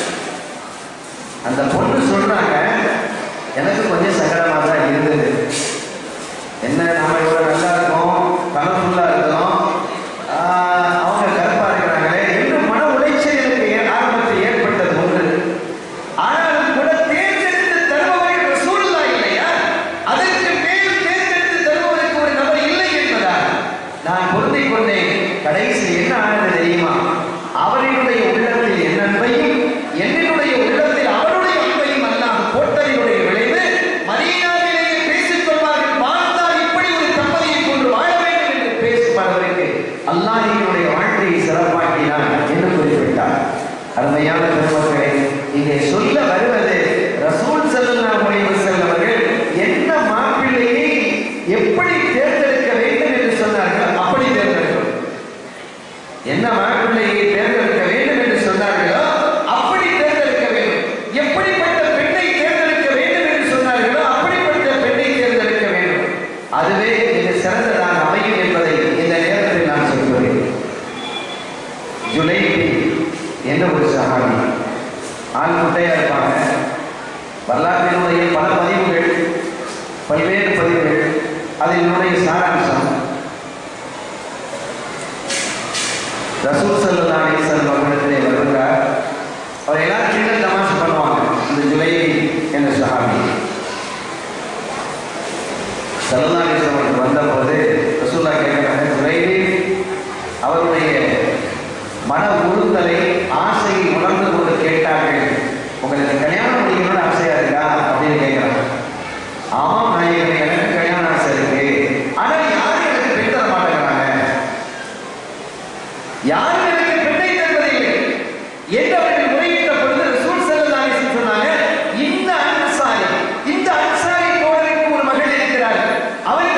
அந்த பொண்ணு சொல்றாங்க எனக்கு கொஞ்சம் சங்கடமா தான் இருந்தது என்ன நாம இவ்வளவு நல்லா இருக்கோம் கலர்ஃபுல்லா இருக்கிறோம் ஆஹ் அவங்க கருப்பா இருக்கிறாங்களே என்று மன உளைச்சல் எனக்கு ஏ- ஆரம்பத்தில் ஏற்பட்டது ஒன்று ஆனாலும் கூட தேர்ந்தெடுத்து தருபவர்கள் ரசூலுல்லா இல்லையா அதற்கு மேல் தேர்ந்தெடுத்து தருபவருக்கு ஒரு நபர் இல்லை என்பதா நான் பொருந்திக் கொண்டேன் கடைசி என்ன ஆனது தெரியுமா அவரினுடைய உள்ளத்தில் என் அன்பையும் என்னுடைய உள்ளத்தில் அவருடைய அன்பையும் அல்லாஹ் போட்டதினுடைய விளைவு மதீனாவிலேயே பேசிக் கொள்வார்கள் பார்த்தால் இப்படி ஒரு தம்பதியை கொண்டு வாழ வேண்டும் என்று பேசும் அளவிற்கு அல்லாஹ் எங்களுடைய வாழ்க்கையை சிறப்பாக்கினான் என்று குறிப்பிட்டார் அருமையான பெருமக்களே இங்கே சொல்ல வருவது ரசூல் ஸல்லல்லாஹு அலைஹி வஸல்லம் அவர்கள் என்ன மாப்பிள்ளையை எப்படி தேர்ந்தெடுக்க வேண்டும் என்று சொன்னார்கள் அப்படி தேர்ந்தெடுக்கணும் என்ன மாப்பிள்ளையை தேர்ந்தெடுக்க வேண்டும் என்று சொன்னார்களோ அப்படி தேர்ந்தெடுக்க வேண்டும் எப்படிப்பட்ட பெண்ணை தேர்ந்தெடுக்க வேண்டும் என்று சொன்னார்களோ அப்படிப்பட்ட பெண்ணை தேர்ந்தெடுக்க வேண்டும் அதுவே மிக சிறந்ததாக அமையும் என்பதை இந்த நேரத்தில் நான் சொல்கிறேன் ஜுலைபி என்ற ஒரு சஹாபி ஆண் முட்டையா இருப்பாங்க வரலாற்றினுடைய பல பதிவுகள் பல்வேறு பதிவுகள் அதனுடைய சாராம்சம் ரசூல் சல்லல்லாஹு அலைஹி வஸல்லம் அவர்களிடத்திலே வருகிறார் அவர் எல்லாரும் சின்ன தமாஷ் பண்ணுவாங்க இந்த ஜுலைபி என்ற சஹாபி சல்லல்லாஹு அலைஹி வஸல்லம் அவர்கள் வந்தபோது ரசூல்லா கேட்கிறாங்க ஜுலைபி அவருடைய மன உறுத்தலை ஆசையை உணர்ந்து கொண்டு கேட்டார்கள் உங்களுக்கு கல்யாணம் முடிக்கணும்னு ஆசையா இருக்கா அப்படின்னு கேட்கிறாங்க ஆமாம் நாயகமே எனக்கு கல்யாண ஆசை இருக்கு ஆனால் யாரும் எனக்கு பெண் தர மாட்டேங்கிறாங்க யாரும் எனக்கு பெண்ணை தருவதில்லை என்று அவர்கள் முறையிட்ட பொழுது ரசூல் ஸல்லல்லாஹு அலைஹி வஸல்லம் சொன்னாங்க இந்த அன்சாரி இந்த அன்சாரி தோழருக்கு ஒரு மகள் இருக்கிறார் அவர்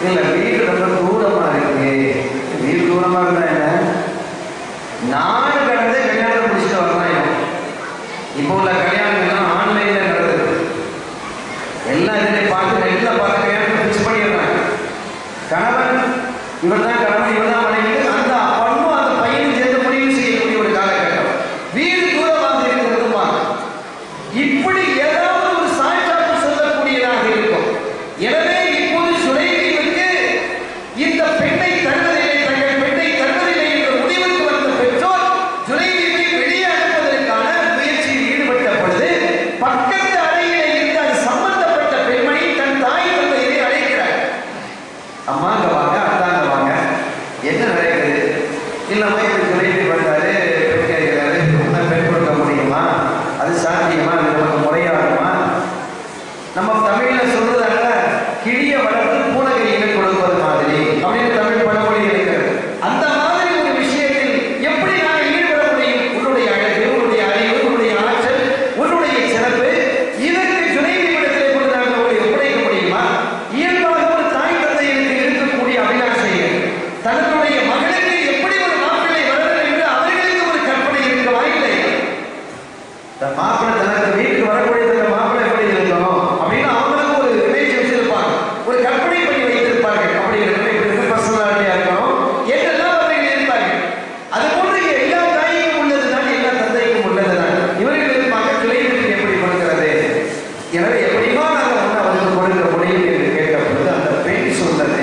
இல்ல வீடு ரொம்ப தூரமா இருக்கு வீடு தூரமா இருந்தா என்ன நாடு கடந்து கல்யாணம் முடிச்சுட்டு வரலாம் இப்போ உள்ள கல்யாணங்கள்லாம் ஆன்லைன்ல நடக்குது எல்லாம் இதில் பார்த்து நெட்ல பார்த்து கல்யாணத்தை ஃபிக்ஸ் பண்ணிடுறாங்க கணவன் இவன் தான் கணவன் இவன் தான் மனைவி அந்த பொண்ணும் அந்த பையனும் சேர்ந்து முடிவு செய்யக்கூடிய ஒரு காலகட்டம் வீடு தூரமாக இருக்கிறதுமா இப்படி ஏதாவது ஒரு சாய்ச்சாப்பு சொல்லக்கூடியதாக இருக்கும் எனவே இப்போது சுலைமிக்கு இந்த பெண்ணை தருவதில்லை தங்கள் பெண்ணை தருவதில்லை என்ற முடிவுக்கு வந்த பெற்றோர் சுலைமியை வெளியே அனுப்புவதற்கான முயற்சியில் ஈடுபட்ட பொழுது பக்கத்து அறையிலே இருந்த அது சம்பந்தப்பட்ட பெண்மணி தன் தாய் தந்தையை அழைக்கிறார் அம்மாங்க வாங்க அத்தாங்க வாங்க என்ன நடக்குது இல்லம்மா இப்படி சொல்லிட்டு வந்தாரு பெண் கேட்கிறாரு உன்னை பெண் கொடுக்க முடியுமா அது சாத்தியமா அது நமக்கு முறையாகுமா நம்ம தமிழ்ல சொல்றதால கிளிய வளர்த்து பூனகிரியில கொடுப்பது மாதிரி அப்படின்னு தமிழ் பழமொழி இருக்கிறது அந்த மாதிரி ஒரு விஷயத்தில் எப்படி நான் ஈடுபட முடியும் உன்னுடைய அழகு உன்னுடைய அறிவு உன்னுடைய ஆற்றல் உன்னுடைய சிறப்பு இதற்கு துணைவி இடத்திலே கொண்டு நாங்கள் உங்களை ஒப்படைக்க முடியுமா இயல்பாக ஒரு தாய் தந்தையருக்கு இருக்கக்கூடிய அபிலாஷைகள் தன்னுடைய மகளுக்கு எப்படி ஒரு மாப்பிள்ளை வளரும் என்று அவர்களுக்கு ஒரு கற்பனை இருக்கவா இல்லை இந்த மாப்பிள்ளை தனக்கு வீட்டுக்கு வரக்கூடிய இந்த மாப்பிள்ளை எப்படி இருக்கணும் அப்படின்னு அவங்களுக்கு ஒரு இமேஜ் வச்சிருப்பாங்க ஒரு கற்பனை பண்ணி வைத்திருப்பார்கள் அப்படி இருக்கணும் இப்படி இருக்கு பர்சனாலிட்டியா இருக்கணும் என்றெல்லாம் அவர்கள் இருப்பார்கள் அது போன்று எல்லா தாய்க்கும் உள்ளதுதான் எல்லா தந்தைக்கும் உள்ளதுதான் இவர்கள் இருப்பாங்க கிளைகளுக்கு எப்படி கொடுக்கிறது எனவே எப்படிமா நாங்கள் வந்து அவருக்கு கொடுக்க முடியும் என்று கேட்ட பொழுது அந்த பெண் சொன்னது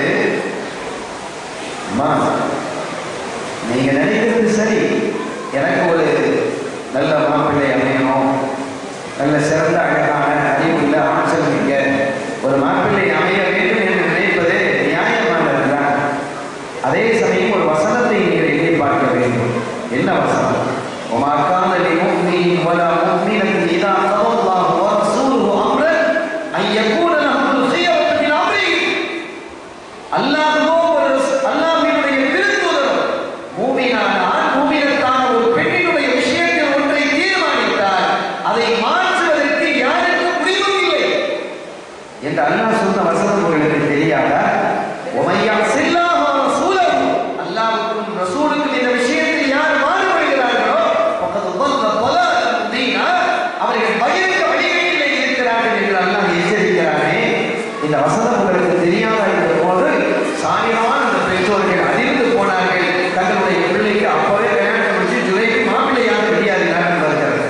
அம்மா நீங்க நினைக்கிறது சரி எனக்கு ஒரு நல்ல மாப்பிள்ளை அமையணும் நல்ல சிறந்த அழகான அறிவுள்ள ஆற்றல் மிக்க ஒரு மாப்பிள்ளை அமைய வேண்டும் என்று நினைப்பது நியாயமானதுதான் அதே சமயம் ஒரு வசனத்தை நீங்கள் எண்ணி பார்க்க வேண்டும் என்ன வசனம் وما كان لمؤمن ولا مؤمنة إذا قضى الله ورسوله أمرا أن يكون لهم الخيرة من أمرهم அல்லாஹ்வோ ஒரு ரஸ்- அல்லாஹ்வினுடைய திருத்தூதர் மூமினான ஆண் மூமினத்தான ஒரு பெண்ணினுடைய விஷயத்தில் ஒன்றை தீர்மானித்தார் அதை மாற்றுவதற்கு யாருக்கும் முடிவும் இல்லை என்று அல்லாஹ் சொன்ன வசனம் உங்களுக்கு தெரியாதா உமையா செல்லாஹ ரசூலஹு அல்லாஹ்வுக்கும் ரசூலுக்கும் இந்த விஷயத்தில் யார் மாறுபடுகிறார்களோ ஃபக்கத் ضل ضلالا مبينا அவர்கள் பகிரங்க வழிகளிலே இருக்கிறார்கள் என்று அல்லாஹ் எச்சரிக்கிறானே இந்த வசனம் உங்களுக்கு தெரியாதா என்ற போது சாயமான அந்த பெற்றோர்கள் அதிர்ந்து போனார்கள் தங்களுடைய பிள்ளைக்கு அப்பவே கல்யாணம் முடிச்சு ஜுலைக்கு மாப்பிள்ளையாக வெளியாகிறார்கள் வருகிறது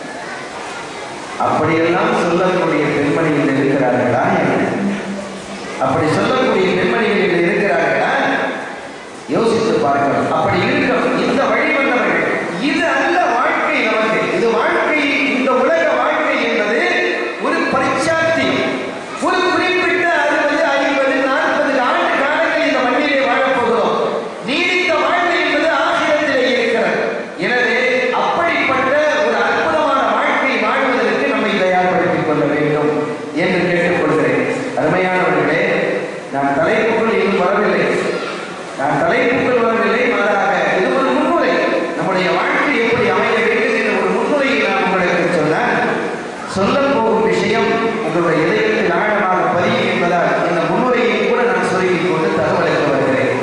அப்படியெல்லாம் சொல்லக்கூடிய பெண்மணிகள் இருக்கிறார்களா என்ன? அப்படி சொல்லக்கூடிய பெண்மணிகள் இன்று இருக்கிறார்களா யோசித்து பார்க்கலாம் அப்படி இருக்க இந்த வழி வந்தவர்கள் இது அல்ல வாழ்க்கை நமக்கு இது வாழ்க்கை இந்த உலக வாழ்க்கை என்பது ஒரு பரிச்சாத்தி ஒரு குறிப்பிட்ட அறுபது ஐம்பது நாற்பது ஆண்டு காலங்கள் இந்த மண்ணிலே வாழப் போகிறோம் நீடித்த வாழ்க்கை என்பது ஆசிரியத்திலே இருக்கிறது எனவே அப்படிப்பட்ட ஒரு அற்புதமான வாழ்க்கை வாழ்வதற்கு நம்மை தயார்படுத்திக் கொள்ள வேண்டும் என்று கேட்டுக்கொள்கிறேன் அருமையானவர்களே நான் தலைப்புக்குள் இன்னும் வரவில்லை நான் தலைப்புக்குள் வரவில்லை மாறாக இது ஒரு முன்னுரை நம்முடைய வாழ்க்கை எப்படி அமைய வேண்டும் என்ற ஒரு முன்னுரையை நான் உங்களுக்கு சொன்னேன் சொல்லப் போகும் விஷயம் உங்களுடைய இதயத்தில் ஆழமாக பதியும் என்பதால் இந்த முன்னுரையை கூட நான் சொல்லிக் கொண்டு தகவலுக்கு வருகிறேன்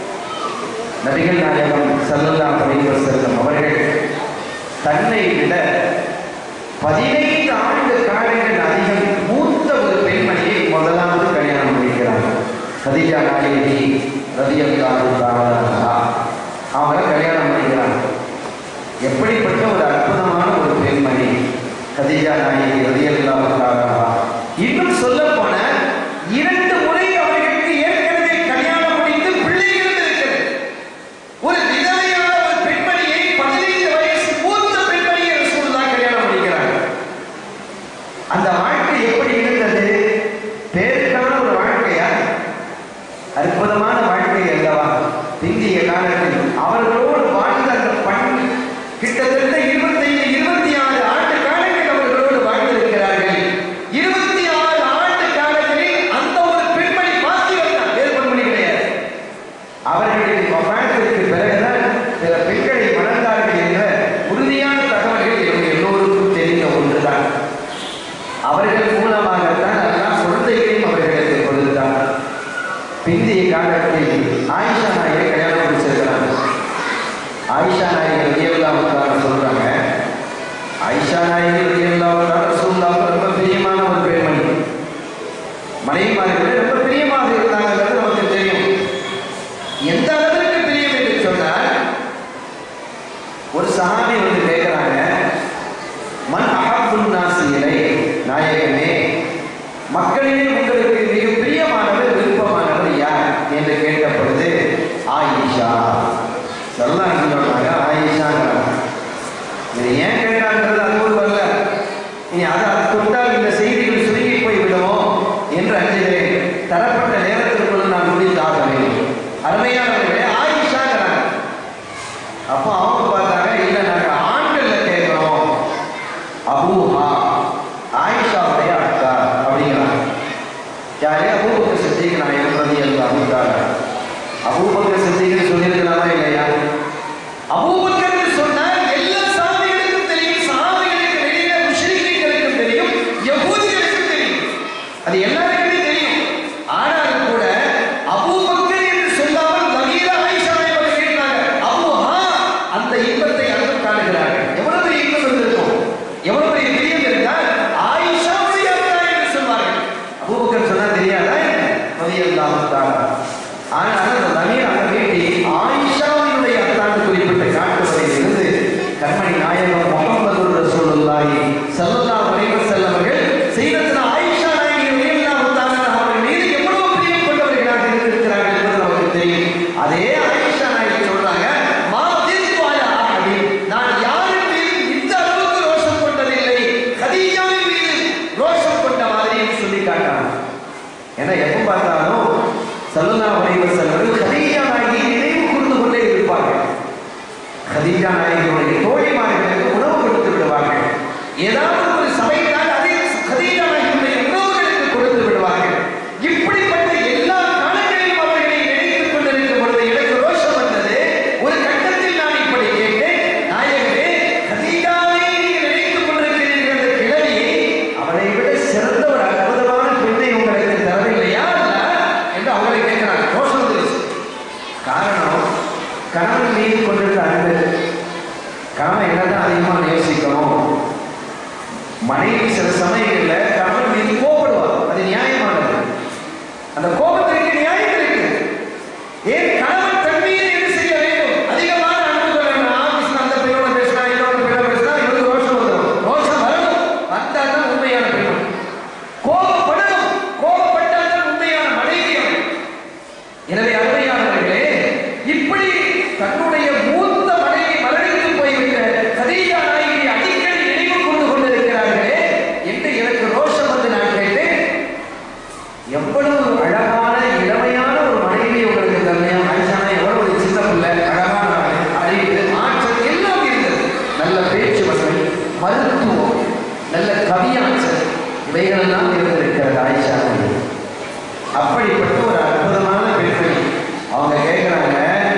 நபிகள் நாயகம் சல்லல்லாஹு அலைஹி வஸல்லம் அவர்கள் தன்னை விட பதினைந்து ஆண்டு காலங்கள் அதிகம் மூத்த ஒரு பெண்மணியை முதலாவது கல்யாணம் முடிக்கிறார் கதிஜா நாயகி ரதியல்லாஹு தஆலா அவங்கள கல்யாணம் பண்ணிக்கிறாங்க எப்படிப்பட்ட ஒரு அற்புதமான ஒரு பெண்மணி கதிஜா நாயகி ரதியல்லாஹு தஆலா இன்னும் சொல்ல போன இரண்டு முறை அவர்களுக்கு ஏற்கனவே கல்யாணம் முடித்து பிள்ளைகள் இருக்கிறது ஒரு விதவையான ஒரு பெண்மணியை பதினைந்து வயசு மூத்த பெண்மணியை ரசூலுல்லாஹ் கல்யாணம் முடிக்கிறாங்க அந்த வாழ்க்கை எப்படி இருந்தது பேருக்கான ஒரு வாழ்க்கையா அற்புதமான வாழ்க்கை அல்லவா பிந்திய காலத்தில் அவர்களோடு வாழ்ந்த அந்த பண் கிட்டத்தட்ட இருபத்தைந்து இருபத்தி ஆறு ஆண்டு காலங்கள் அவர்களோடு வாழ்ந்திருக்கிறார் பிந்தைய காலத்தில் ஆயிஷா நாயை கல்யாணம் முடிச்சிருக்கிறாங்க ஆயிஷா நாயகி ரலியல்லாஹு சொல்றாங்க ஆயிஷா நாயகி ரலியல்லாஹு ரசூலுல்லாஹ் ரொம்ப பிரியமான ஒரு பெண்மணி மனைவிமார்கள் ரொம்ப பிரியமாக இருந்தாங்கிறது நமக்கு தெரியும் எந்த அளவிற்கு பிரியம் என்று சொன்னால் ஒரு சஹாபி வந்து கேட்கிறாங்க மன் அஹப்புன் நாசி இலை நாயகமே மக்களிலே உங்களுக்கு மிக பிரியமானவர் விருப்பமானவர் யார் என்று கேட்ட பொழுது ஆயிஷா சொல்லலாம் சொன்னாங்க ஆயிஷாங்கிறாங்க இது ஏன் கேட்டாங்கிறது அது ஒரு வரல இனி அதை அது கொண்டால் இந்த செய்திகள் சுருங்கி போய் விடுமோ என்று அஞ்சுகிறேன் தரப்பட்ட நேரத்திற்குள் நான் முடித்தாக வேண்டும் அருமையானவர்களே ஆயிஷாங்கிறாங்க அப்போ அவங்க பார்த்தாங்க இல்லை நாங்கள் ஆண்கள்ல கேட்கிறோம் அபூஹா ஆயிஷாவுடைய அக்கா அப்படிங்கிறாங்க யாரே அபூபக்கர் சித்திக்கு நான் எழுதுறது எல்லாம் அபூபக்கர் சித்திக்கு சொல்லியிருக்கலாமா இல்லையா அபூபக்கர் சொன்னால் எல்லா சாமிகளுக்கும் தெரியும் சாமிகளுக்கு வெளியில முஸ்லிம்களுக்கும் தெரியும் யகூதிகளுக்கும் தெரியும் அது எல்லாருக்குமே தெரியும் ஆனாலும் கூட அபூபக்கர் என்று சொல்லாமல் நவீன ஆயிஷாவை அவர்கள் கேட்கிறாங்க அபூஹா அந்த இன்பத்தை அங்கு காணுகிறார்கள் எவ்வளவு பெரிய இன்பம் இருந்திருக்கும் எவ்வளவு பெரிய பிரியம் இருந்தால் ஆயிஷாவுடைய அக்கா என்று சொல்வார்கள் அபூபக்கர் சொன்னா தெரியாதா ரலியல்லாஹு ஆனால் அந்த நவீன அந்த வீட்டி ஆயிஷாவினுடைய அத்தான் குறிப்பிட்ட காட்டுவதிலிருந்து கண்மணி நாயகம் முகமது ரசூலுல்லாஹி ஸல்லல்லாஹு அலைஹி வஸல்லம் அவர்கள் செய்ததன ஆயிஷா நாயகி ரலியல்லாஹு தஆலா அவர்கள் மீது எவ்வளவு பிரியம் கொண்டவர்களாக இருந்திருக்கிறார்கள் என்பது நமக்கு தெரியும் அதே ஆயிஷா நாயகி சொல்றாங்க மா தின்து அலா அஹதின் நான் யாரின் மீது இந்த அளவுக்கு ரோஷம் கொண்டதில்லை கதீஜாவின் மீது ரோஷம் கொண்ட மாதிரி சொல்லி காட்டாங்க ஏன்னா எப்ப பார்த்தாலும் சல்லல்லாஹு அலைஹி வஸல்லம் கதீஜா நாயகி நினைவு கூர்ந்து கொண்டே இருப்பார்கள் கதீஜா நாயகியுடைய தோழிமார்களுக்கு உணவு கொடுத்து விடுவார்கள் ஏதாவது ஒரு சபையினால் அதை கதீஜா நாயகியுடைய உணவுகளுக்கு கொடுத்து விடுவார்கள் இப்படிப்பட்ட எல்லா காலங்களிலும் அவர்களை நினைத்துக் கொண்டிருக்கும் பொழுது எனக்கு ரோஷம் வந்தது ஒரு கட்டத்தில் நான் இப்படி கேட்டேன் நாயகரே கதீஜாவை நீங்கள் நினைத்துக் கொண்டிருக்கிறீர்கள் அந்த கிழவியை அவளை விட சிறந்த ஒரு அற்புதமான பெண்ணை உங்களுக்கு தரவில்லையா அல்ல என்று அவங்களை கேட்கிறாங்க ரோஷம் வந்துருச்சு காரணம் கணவன் மீது கொண்டிருந்த அன்பு கணவன் என்னதான் அதிகமாக நேசிக்கணும் மனைவி சில சமயங்கள்ல கணவன் மீது கோபப்படுவார் அது நியாயமானது அந்த கோபத்திற்கு நியாயம் இருக்கு ஏன் கணவன் தன் மீது என்ன செய்ய வேண்டும் அதிகமான அன்பு கொள்ள வேண்டும் ஆபீஸ்ல அந்த பெண்ணோட பேசினா இன்னொரு பெண்ணோட பேசினா இவருக்கு ரோஷம் வந்துடும் ரோஷம் வரணும் வந்தால் தான் உண்மையான பெண் கோபப்படணும் கோபப்பட்டால் தான் உண்மையான மனைவி அவள். எனவே அருமையானவர்களே இப்படி தன்னுடைய மூத்த மனைவி மரணித்து போய்விட்ட கதீஜா நாயகி அடிக்கடி நினைவு கொண்டு கொண்டிருக்கிறார்களே என்று எனக்கு ரோஷம் வந்து நான் கேட்டேன் எவ்வளவு அழகான இளமையான ஒரு மனைவி உங்களுக்கு தந்தையா ஆயிஷானா எவ்வளவு ஒரு சின்ன பிள்ளை அழகான ஆளு, அறிவு ஆற்றல் எல்லாம் இருந்தது நல்ல பேச்சு வசதி மருத்துவம் நல்ல கவியாற்றல் இவைகளெல்லாம் இருந்திருக்கிறது ஆயிஷா நாயகி. அப்படிப்பட்ட ஒரு அற்புதமான பெண்மணி அவங்க கேட்கிறாங்க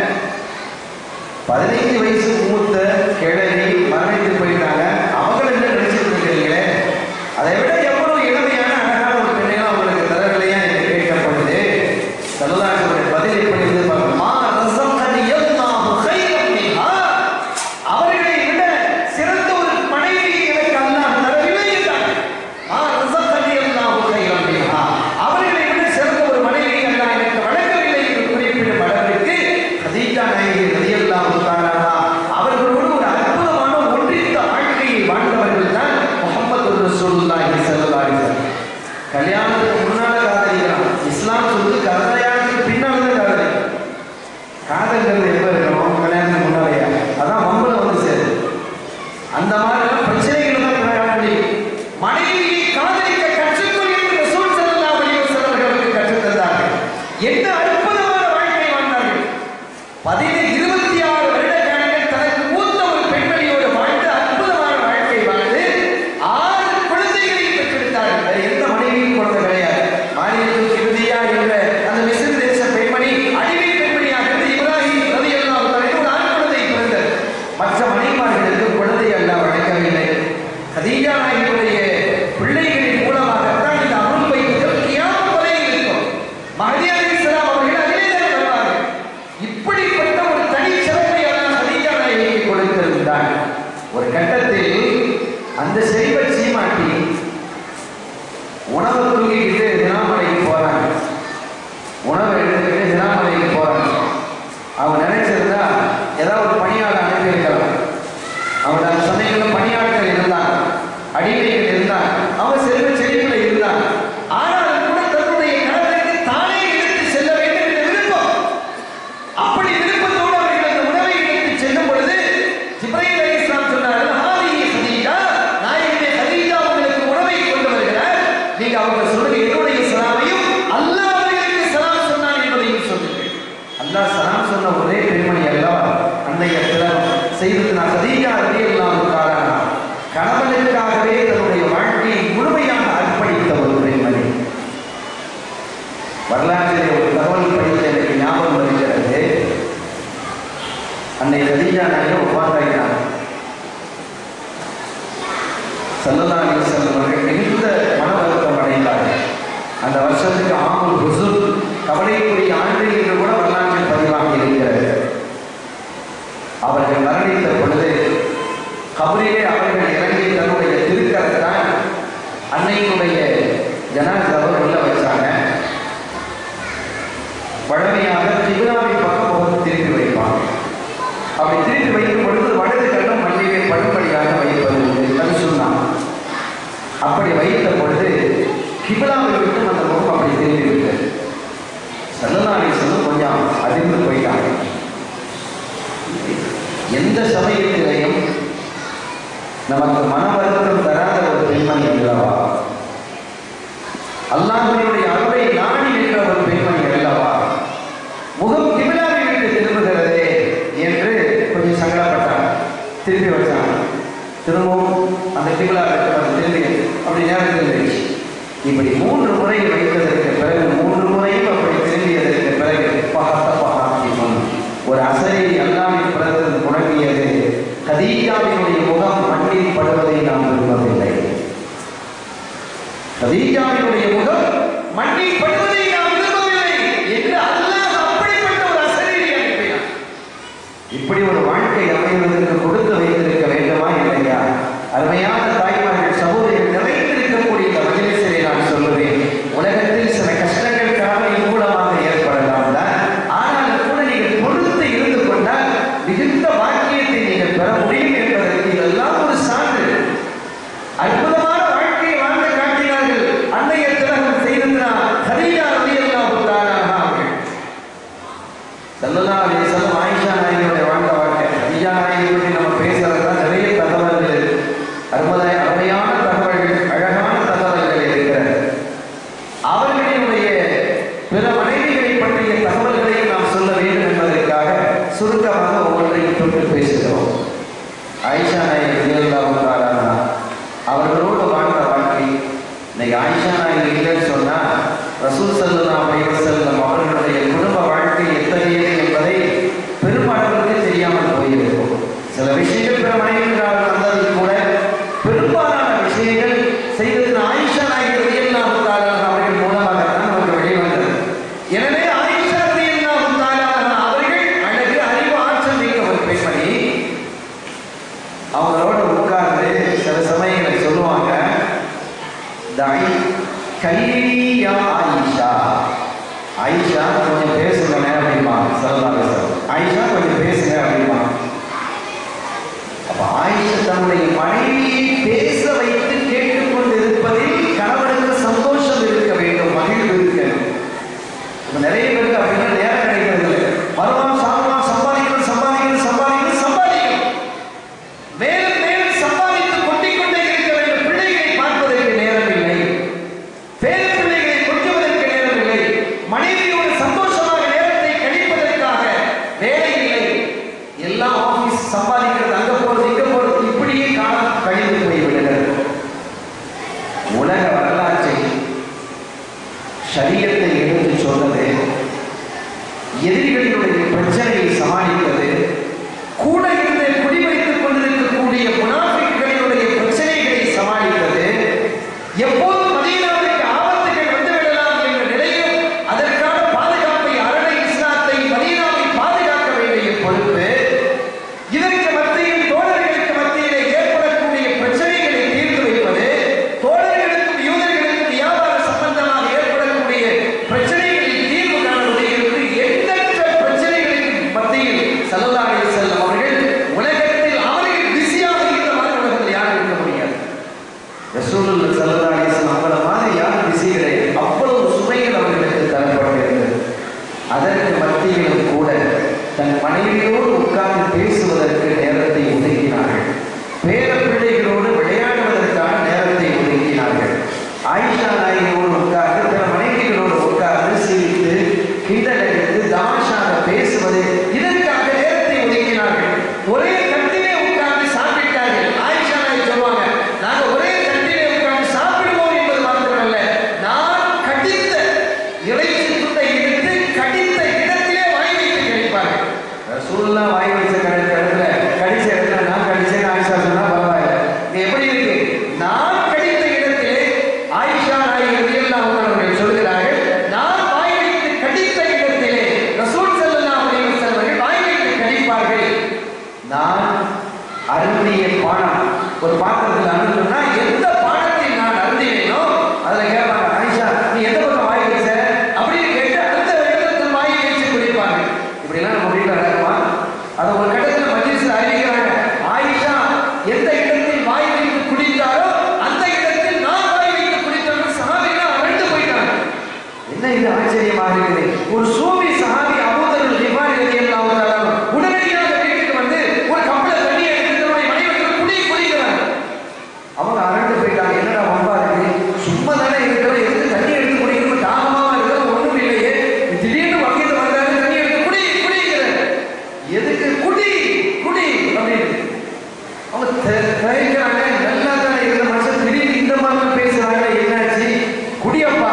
பதினைந்து வயசு மூத்த கிழவி மரணித்து போயிட்டாங்க அவங்கள என்ன நினைச்சிட்டு இருக்கிறீங்களே அதை விட எவ்வளவு இளமையான அழகான ஒரு பெண்ணையும் அவங்களுக்கு தரவில்லையா என்று கேட்கப்படுது சல்லாஹுடைய பதில் எப்படி இருந்து பாருங்க மா ரசம்கனி யல்லாஹு கைரம் மின்ஹா அவர்களை விட சிறந்த ஒரு மனைவி எனக்கு அல்லாஹ் தரவில்லை என்றார் மா ரசம்கனி யல்லாஹு கைரம் மின்ஹா அவர்களை விட சிறந்த ஒரு மனைவி அல்லாஹ் எனக்கு வழங்கவில்லை என்று குறிப்பிடும் அளவிற்கு கதீஜா நாயகி ரலியல்லாஹு தஆலா அவர்களோடு ஒரு அற்புதமான ஒன்றித்த வாழ்க்கையை வாழ்ந்தவர்கள் தான் முகமது ரசூலுல்லாஹி ஸல்லல்லாஹு அலைஹி வஸல்லம் கல்யாணத்துக்கு முன்னால காதலிக்கிறான் இஸ்லாம் சொல்லுது கல்யாணத்துக்கு பின்னால் தான் காதலி காதல்ங்கிறது எப்ப இருக்கணும் கல்யாணத்துக்கு முன்னாலேயா அதான் மம்பளை வந்து சேருது அந்த மாதிரி பிரச்சனைகள் தான் கல்யாணம் முடியும் மனைவியை காதலிக்க கற்றுக்கொள் என்று ரசூல் ஸல்லல்லாஹு அலைஹி வஸல்லம் அவர்களுக்கு கற்றுத் தந்தார்கள் என்ன அற்புதமான வாழ்க்கை வாழ்ந்தார்கள் பதினைந்து இருபத்தி ஆறு வருட காலங்கள் தனக்கு மூத்த ஒரு பெண்மணியோடு வாழ்ந்து அற்புதமான வாழ்க்கை வாழ்ந்து ஆறு குழந்தைகளை பெற்றெடுத்தார்கள் வேற எந்த மனைவியும் குழந்தை கிடையாது மாநிலத்தில் இறுதியா என்ற அந்த மிஸ்ர் தேச பெண்மணி அடிமை பெண்மணியாக இருந்து இப்ராஹிம் ரவி அல்லா ஒரு ஆண் குழந்தை பிறந்தது மற்ற மனைவிமார்களுக்கு குழந்தை அல்ல வழங்கவில்லை கதீஜா நாயகியுடைய பிள்ளைகளின் மூலமாகத்தான் இந்த அருள் வைப்புகள் கியாமத் வரை இருக்கும் மஹதி அலைஹிஸ்ஸலாம் அவர்கள் உணவை எடுத்துக்கிட்டு சிராமலைக்கு போறாங்க அவங்க நினைச்சிருந்தா ஏதாவது ஒரு பணியாளர் அனுப்பியிருக்கலாம் அவங்க அந்த சமயங்களில் பணியாளர்கள் இருந்தாங்க அடிமைகள் இருந்தாங்க அவங்க செல்வ செழிப்புல இருந்தாங்க ஆனாலும் கூட தன்னுடைய கணவருக்கு தானே எடுத்து செல்ல வேண்டும் என்ற விருப்பம் அப்படி விருப்பத்தோடு அவர்கள் அந்த உணவை எடுத்து செல்லும் பொழுது ஜிப்ரைல் அலைஹிஸ்ஸலாம் சொன்னார்கள் ஹாதிஹி ஹதீஜா நாயகமே ஹதீஜா உங்களுக்கு உணவை கொண்டு வருகிறார் நீங்க அவங்க சொல்லுங்க என்னுடைய சலாமையும் அல்லாஹ் அவர்களுக்கு சலாம் சொன்னான் என்பதையும் சொல்லுங்கள் அல்லாஹ் சலாம் சொன்ன ஒரே பெண்மணி அல்லவா அன்னைய திறம் செய்தது நான் ஹதீஜா ரலியல்லாஹு தஆலா கணவனுக்காகவே தன்னுடைய வாழ்க்கையை முழுமையாக அர்ப்பணித்த ஒரு பெண்மணி வரலாற்றிலே ஒரு தகவல் படித்த எனக்கு ஞாபகம் வருகிறது அன்னை கதீஜா நாயகம் ஒப்பாந்தாயினார் சல்லல்லா அலைஹி வஸல்லம் அவர்கள் மிகுந்த மன வருத்தம் அடைந்தார்கள் அந்த வருஷத்துக்கு ஆமுல் ஹுசூர் கவலைக்குரிய ஆண்டு என்று கூட வரலாற்றில் பதிவாகி இருக்கிறது அவர்கள் மரணித்த பொழுது கபரிலே அவர்கள் இறங்கி தன்னுடைய திருக்கரத்தான் அன்னையினுடைய ஜனாசாவை உள்ள வச்சாங்க வழமையாக திபுராவின் பக்கம் முகம் திருப்பி வைப்பாங்க அப்படி திருப்பி வைக்கும் பொழுது வலது கண்ணும் மண்ணிலே படும்படியாக வைப்பது உண்டு அது சொன்னான் அப்படி வைத்த பொழுது கிபிலாவை விட்டு அந்த முகம் அப்படி திரும்பி விட்டது சல்லல்லாஹு சொல்லும் கொஞ்சம் அதிர்ந்து போயிட்டாங்க எந்த சமயத்திலையும் நமக்கு மன வருத்தம் தராத ஒரு பெண்மணி அல்லவா அல்லாஹ்வினுடைய அருளை நாடி நின்ற ஒரு பெண்மணி அல்லவா முகம் கிபிலாவை விட்டு திரும்புகிறதே என்று கொஞ்சம் சங்கடப்பட்டாங்க திரும்பி வச்சாங்க திரும்பவும் அந்த கிபிலா வந்து திரும்பி அப்படி நேரத்தில் இருந்துச்சு இப்படி மூன்று முறை வைத்ததற்கு பிறகு மூன்று முறையும் அப்படி திரும்பியதற்கு பிறகு பகத்த பகாத்திமம் ஒரு அசரை அல்லாவின் பிறந்தது முழங்கியது கதீஜாவினுடைய முகம் மண்ணில் படுவதை நாம் விரும்பவில்லை கதீஜாவினுடைய முகம் மண்ணில் படுவதை நாம் விரும்பவில்லை என்று அல்லாஹ் அப்படிப்பட்ட ஒரு அசரீரை அனுப்பினார் இப்படி ஒரு வாழ்க்கை அமைவதற்கு கொடுத்து வைத்திருக்க வேண்டுமா இல்லையா அருமையான தாய்மார்கள் சகோதரிகள் நிறைந்திருக்கக்கூடிய இந்த மஜிலிசிலே நான் சொல்லுவேன் உலகத்தில் சில கஷ்டங்கள் காரணம் மூலமாக ஏற்படலாம் தான் ஆனால் கூட நீங்கள் பொறுத்து இருந்து கொண்டால் மிகுந்த பாக்கியத்தை நீங்கள் பெற முடியும் என்பதற்கு இதெல்லாம் ஒரு சான்று அற்புதமான வாழ்க்கையை வாழ்ந்து காட்டினார்கள் அன்னைய திலகம் செய்திருந்தார் ஹரீஜா ரலியல்லாஹு தஆலா அவர்கள் சல்லல்லாஹு அலைஹி வஸல்லம் ஆயிஷா நாயகியோட வாழ்ந்த வாழ்க்கை ஹதீஜா நாயகி பற்றி நம்ம பேசுறதுல நிறைய தகவல்கள் இருக்கு. அருமத அருமையான தகவல்கள் அழகான தகவல்கள் இருக்கிறது அவர்களுடைய பிற மனைவிகளை பற்றிய தகவல்களையும் நாம் சொல்ல வேண்டும் என்பதற்காக சுருக்கமாக ஒவ்வொன்றையும் தொட்டு பேசுகிறோம் ஆயிஷா நாயகி ரலியல்லாஹு தஆலா அவர்களோடு வாழ்ந்த வாழ்க்கை இன்னைக்கு ஆயிஷா நாயகி இல்லைன்னு சொன்னா ரசூல் ஸல்லல்லாஹு அலைஹி வஸல்லம் அவர்களுடைய குடும்ப வாழ்க்கை எத்தகையது என்பதை பெரும்பாலானவருக்கு தெரியாமல் போயிருக்கும் சில விஷயங்கள் பிற மனைவிகளால் வந்தது கூட பெரும்பாலான விஷயங்கள் செய்தது ஆயிஷா நாயகி ரலியல்லாஹு தஆலா அவர்கள் மூலமாக தான் நமக்கு வெளிவந்தது எனவே ஆயிஷா ரலியல்லாஹு தஆலா அவர்கள் அழகு அறிவு ஆற்றல் மிக்க ஒரு பெண்மணி அவங்களோட உட்கார்ந்து சில சமயங்களை சொல்லுவாங்க தாய் கல்லியா ஆயிஷா ஆயிஷா கொஞ்சம் பேசுங்க அப்படிமா சொல்லலாம் ஆயிஷா கொஞ்சம் பேசுங்க அப்படிமா அப்ப ஆயிஷா தன்னுடைய மனைவியை பேச வைத்து கேட்டுக்கொண்டு இருப்பதில் கணவனுக்கு சந்தோஷம் இருக்க வேண்டும் மகிழ்வு இருக்க வேண்டும் இப்ப நிறைய பேருக்கு அப்படின்னா நேரம் கிடைக்கிறது இல்லை வருமானம் சாப்பிடலாம் சம்பாதிக்கணும் சம்பாதிக்கணும் சம்பாதிக்கணும் சம்பாதிக்கணும் மேலும் மேலும் சம்பாதித்து கொட்டிக் கொண்டே இருக்க வேண்டும் பிள்ளைகளை பார்ப்பதற்கு நேரம் இல்லை பேர பிள்ளைகளை கொஞ்சுவதற்கு நேரம் இல்லை மனைவியோடு சந்தோஷமாக நேரத்தை கழிப்பதற்காக வேலை இல்லை எல்லாம் ஆபீஸ் சம்பாதிக்கிறது அங்க போறது இங்க போறது இப்படியே காலம் கழிந்து போய்விடுகிறது உலக வரலாற்றை சரியத்தை எடுத்து சொன்னது எதிரிகளினுடைய பிரச்சனையை சமாளித்தது கூட இருந்து குடிவைத்துக் கொண்டிருக்கக்கூடிய முனாஃபிக்குகளினுடைய பிரச்சனைகளை சமாளித்தது எப்போது மதீனாவிற்கு ஆபத்துகள் வந்துவிடலாம் என்ற நிலையில் அதற்கான பாதுகாப்பை அரணை இஸ்லாத்தை மதீனாவை பாதுகாக்க வேண்டிய பொறுப்பு இதற்கு மத்தியில் தோழர்களுக்கு மத்தியிலே ஏற்படக்கூடிய பிரச்சனைகளை தீர்த்து வைப்பது தோழர்களுக்கும் யூதர்களுக்கும் வியாபார சம்பந்தமாக ஏற்படக்கூடிய பிரச்சனைகளில் தீர்வு காண அதற்கு மத்தியிலும் கூட தன் மனைவியோடு உட்கார்ந்து பேசுவதற்கு நேரத்தை ஒதுக்கினார்கள் பேர பிள்ளைகளோடு விளையாடுவதற்கான நேரத்தை ஒதுக்கினார்கள் ஆயிஷா நாயகியோடு உட்கார்ந்து பிற மனைவிகளோடு உட்கார்ந்து சிரித்து கிண்டல் அடித்து தமாஷாக பேசுவது இதற்காக நேரத்தை ஒதுக்கினார்கள் ஒரே கட்டிலே உட்கார்ந்து சாப்பிட்டார்கள் ஆயிஷா நாயகி சொல்லுவாங்க நாங்க ஒரே கட்டிலே உட்கார்ந்து சாப்பிடுவோம் என்பது மாத்திரமல்ல நான் கடித்த இறைச்சி துண்டை எடுத்து கடித்த இடத்திலே வாய் வைத்து கழிப்பார்கள் ரசூலுல்லா வாய் வச்ச கடிச்ச இடத்துல கடிச்ச இடத்துல நான் கடிச்சேன் ஆயிஷா சொன்னா பரவாயில்ல இது எப்படி இருக்கு நான் கடித்த இடத்திலே ஆயிஷா நாயகி ரலியல்லாஹு அவர்கள் சொல்கிறார்கள் நான் வாய் வைத்து கடித்த இடத்திலே ரசூல் ஸல்லல்லாஹு அலைஹி வஸல்லம் அவர்கள் வாய் வைத்து கடிப்பார்கள் நான் அருந்திய பானம் ஒரு பாத்திரத்தில் அருந்துனா எந்த பானத்தில் நான் அருந்தினேனோ அதுல கேட்பாங்க ஆயிஷா நீ எந்த பக்கம் வாய் வச்ச அப்படின்னு கேட்டு அடுத்த இடத்துல வாய் வச்சு குடிப்பாங்க இப்படிலாம் நம்ம வீட்டில் நடக்குமா அதை ஒரு கட்டத்தில் மஜிஸ்ல அறிவிக்கிறாங்க ஆயிஷா எந்த இடத்தில் வாய் வைத்து குடித்தாரோ அந்த இடத்தில் நான் வாய் வைத்து குடித்தவர்கள் சஹாபிகள் அரண்டு போயிட்டாங்க என்ன இது ஆச்சரியமாக இருக்குது ஒரு சூமி சஹாபி அபூதர் லிபாரி ரலியல்லாஹு தஆலா உடனடியாக வீட்டுக்கு வந்து ஒரு கப்பல தண்ணி எடுத்து தன்னுடைய மனைவிக்கு குடி குடிக்கிறாங்க அவங்க அரண்டு போயிட்டாங்க என்னடா வம்பா இருக்கு சும்மா தானே இருக்கிறோம் எதுக்கு தண்ணி எடுத்து குடிக்கணும் தாகமாக இருக்கிறோம் ஒண்ணும் இல்லையே திடீர்னு வக்கீல் வந்தாரு தண்ணி எடுத்து குடி குடிங்கிற எதுக்கு குடி குடி அப்படின்னு அவங்க தெ- தயங்குறாங்க நல்லா தானே இருந்த மனுஷன் திடீர்னு இந்த மாதிரி பேசுறாங்க என்னாச்சு குடியப்பா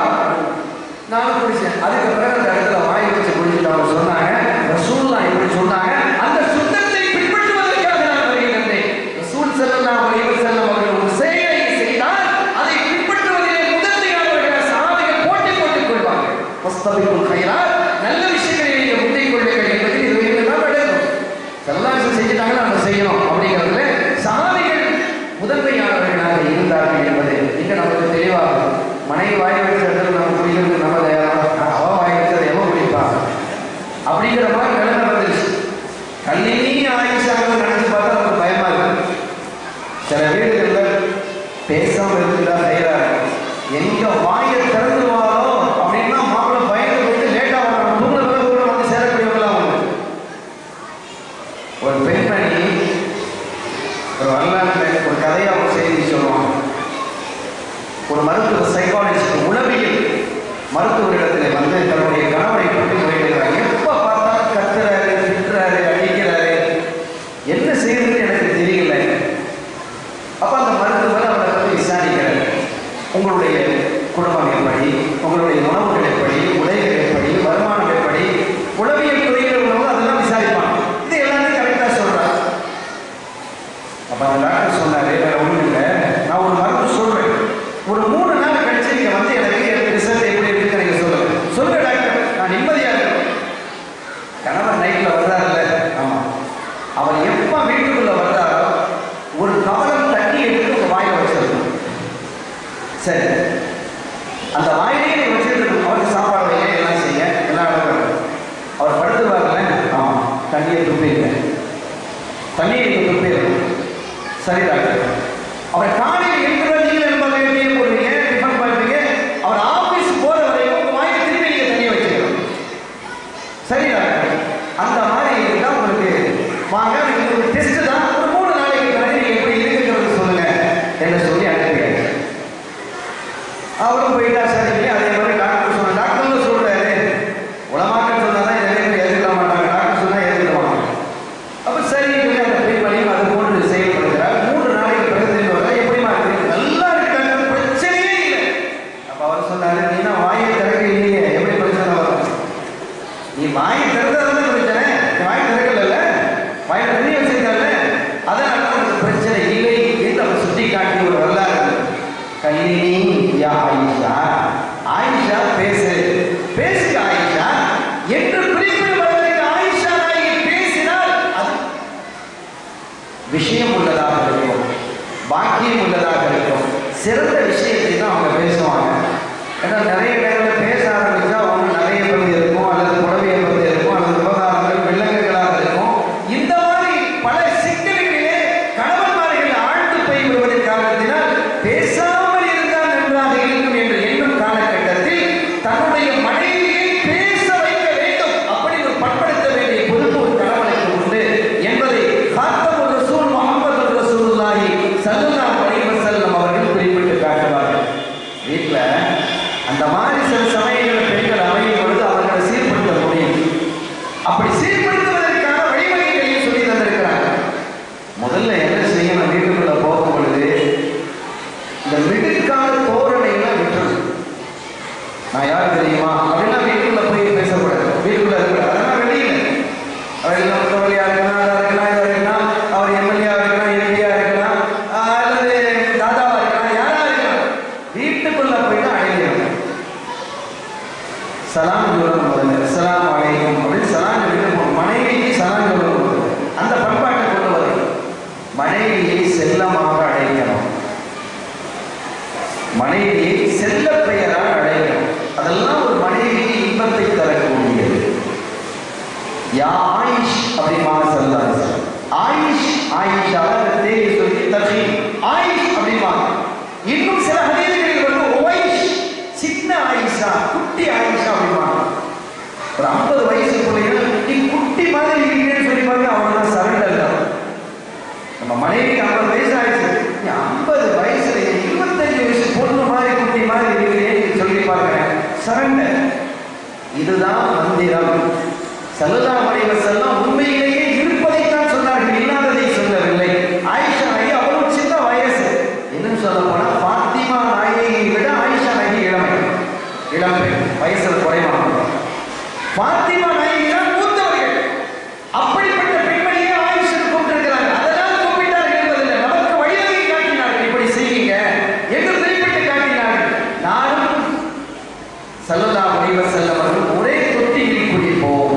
நானும் குடிச்சேன் அதுக்கு பிறகு அந்த இடத்துல வாய் வச்சு குடிச்சிட்டு அவங்க சொன்னாங்க ரசூல்லா இப்படி சொன்னாங்க அந்த சுத்தத்தை பின்பற்றுவதற்காக நான் வருகிறேன் ரசூல் ஸல்லல்லாஹு அலைஹி வஸல்லம் அவர்கள் ஒரு செயலை செய்தால் அதை பின்பற்றுவதிலே முதன்மையானவர்கள் சஹாபிகள் போட்டி போட்டுக் கொள்வார்கள் வஸ்தபிக்குல் கைராத் நல்ல விஷயங்களை நீங்கள் முந்திக் கொள்ளுங்கள் என்பது இது தான் நடக்கும் செல்லாசம் செஞ்சுட்டாங்க நம்ம செய்யணும் அப்படிங்கிறதுல சஹாபிகள் முதன்மையானவர்களாக இருந்தார்கள் என்பது இங்க நமக்கு தெளிவாகும் மனைவி வாய் வச்ச இடத்துல நம்ம குடிக்கிறது நம்ம தயாரா அவ வாய் வச்சதை எவன் குடிப்பா அப்படிங்கிற மாதிரி நிலைமை வந்துருச்சு கல்லினி ஆயிஷாங்க நினைச்சு பார்த்தா நமக்கு பயமா இருக்கு சில வீடுகள்ல பேசாம இருக்குதா தயாரா எங்க வாயை திறந்துருவாரோ அப்படின்னா மாப்பிள்ளை பயந்து போயிட்டு லேட்டா வரணும் தூங்குற பிறகு கூட வந்து சேரக்கூடியவங்களா அவங்க ஒரு பெண்மணி ஒரு வரலாற்றில் ஒரு கதையை அவங்க செய்தி சொல்லுவாங்க ஒரு மருத்துவ சைக்காலஜிஸ்ட் உளவியல் மருத்துவரிடத்தில் வந்து தன்னுடைய கணவரை பற்றி போயிருக்கிறாங்க எப்போ பார்த்தாலும் கத்துறாரு திட்டுறாரு அடிக்கிறாரு என்ன செய்யறது எனக்கு தெரியல அப்ப அந்த மருத்துவர் அவரை பற்றி விசாரிக்கிறார் உங்களுடைய குடும்பம் எப்படி உங்களுடைய உணவுகள் எப்படி உடைகள் எப்படி வருமானம் எப்படி உளவியல் துறையில் உள்ளவங்க அதெல்லாம் விசாரிப்பாங்க இது எல்லாமே கரெக்டாக சொல்றாங்க அப்ப அந்த டாக்டர் சொன்னாரு வேற ஒண்ணும் இல்லை நான் ஒரு மருந்து சொல்றேன் ஒரு மூணு நாள் கழிச்சு நீங்க வந்து எனக்கு எனக்கு ரிசல்ட் எப்படி இருக்குன்னு நீங்க சொல்லுங்க சொல்லுங்க டாக்டர் நான் நிம்மதியா இருக்கேன் கணவன் நைட்ல வர்றாருல்ல ஆமா அவர் எப்ப வீட்டுக்குள்ள வர்றாரோ ஒரு கவலம் தண்ணி எடுத்து உங்க வாயில வச்சிருக்கணும் சரி அந்த வாயிலே நீ வச்சிருக்கணும் அவருக்கு சாப்பாடு வைங்க எல்லாம் செய்ய எல்லாம் நடக்கணும் அவர் படுத்துவார்ல ஆமா தண்ணியை துப்பிடுங்க தண்ணியை துப்பிடுங்க சரி டாக்டர் அவர் காலையில் இருக்கிற நீங்கள் என்பதை எப்படி போடுவீங்க டிஃபன் பண்ணுவீங்க அவர் ஆபீஸ் போற வரைக்கும் உங்க வாயில திருப்பி நீங்க தண்ணி வச்சுக்கணும் சரி டாக்டர் அந்த மாதிரி இருந்தா உங்களுக்கு வாங்க நீங்க ஒரு டெஸ்ட் தான் ஒரு மூணு நாளைக்கு பிறகு நீங்க எப்படி இருக்குங்கிறது சொல்லுங்க என்று சொல்லி அனுப்பியாச்சு அவரும் போயிட்டா சரி அதே மாதிரி டாக்டர் சொன்ன டாக்டர் சொல்றாரு உலமாக்கள் சொன்னாதான் நிறைய பேர் ஏற்றுக்க மாட்டாங்க டாக்டர் சொன்னா ஏற்றுக்குவாங்க அப்ப சரி சொல்லி அந்த பெண்மணியும் அது போன்று செயல்படுகிறார் மூன்று நாளைக்கு பிறகு திரும்பி வந்தா எப்படிமா இருக்கு நல்லா இருக்காங்க பிரச்சனையே இல்லை அப்ப அவர் சொன்னாரு நீ தான் வாயை திறக்க இல்லையே எப்படி பிரச்சனை வரும் நீ வாயை திறந்ததான பிரச்சனை நீ வாயை திறக்கல வாயை தண்ணி வச்சிருக்கல அதனால உனக்கு பிரச்சனை இல்லை என்று அவர் சுட்டி காட்டி ஒரு வரலாறு கல்லினி யா ஆயிஷா ஆயிஷா பேசு பேசு ஆயிஷா என்று குறிப்பிடுவதற்கு ஆயிஷா நாயகி பேசினால் அது விஷயம் உள்ளதாக இருக்கும் பாக்கியம் உள்ளதாக இருக்கும் சிறந்த விஷயத்தை தான் அவங்க பேசுவாங்க ஏன்னா நிறைய பேர்ல பேச ஆரம்பிச்சா அவங்க நிறைய பகுதி இருக்கும் அல்லது புடவையை பகுதி இருக்கும் அல்லது விவகாரங்கள் விலங்குகளாக இருக்கும் இந்த மாதிரி பல சிக்கல்களிலே கணவன்மார்கள் ஆழ்ந்து போய் விடுவதன் காரணத்தினால் பேசாமல் இருந்தால் நன்றாக இருக்கும் என்று எண்ணும் காலகட்டத்தில் தன்னுடைய மனைவியை பேச வைக்க வேண்டும் யா ஆயிஷ் அப்படிம்பாங்க சொல்லலாம் ஆயிஷ் ஆயிஷாவை அந்த தேடி சொல்லி தப்பி ஆயிஷ் அப்படிம்பாங்க இன்னும் சில ஹதீதுகளில் வந்து உவைஷ் சின்ன ஆயிஷா குட்டி ஆயிஷா அப்படிம்பாங்க ஒரு ஐம்பது வயசு பிள்ளைகள் நீ குட்டி மாதிரி இருக்கீங்கன்னு சொல்லி பாருங்க அவ்வளவுதான் சரண்டர் தான் நம்ம மனைவிக்கு ஐம்பது வயசு ஆயிடுச்சு நீ ஐம்பது வயசுல இருபத்தஞ்சு வயசு பொண்ணு மாதிரி குட்டி மாதிரி இருக்கிறேன்னு சொல்லி பாருங்க சரண்டர் இதுதான் மந்திரம் சல்லல்லா அலைஹி வஸல்லம் உண்மையிலேயே இருப்பதைத்தான் சொன்னார்கள் இல்லாததை சொல்லவில்லை ஆயிஷா நாயகி அவ்வளவு சின்ன வயசு என்னன்னு சொல்ல போனா பாத்திமா நாயகியை விட ஆயிஷா நாயகி இளமை இளமை வயசுல குறைவாக பாத்திமா நாயகி தான் மூத்தவர்கள் அப்படிப்பட்ட பெண்மணியை ஆயிஷா கூப்பிட்டிருக்கிறாங்க அதெல்லாம் கூப்பிட்டார்கள் என்பதில்லை நமக்கு வழிவகை காட்டினார்கள் இப்படி செய்யுங்க என்று குறிப்பிட்டு காட்டினார்கள் நானும் சல்லல்லா அலைஹி வஸல்லம் அவர்கள் ஒரே தொட்டியில் குளிப்போம்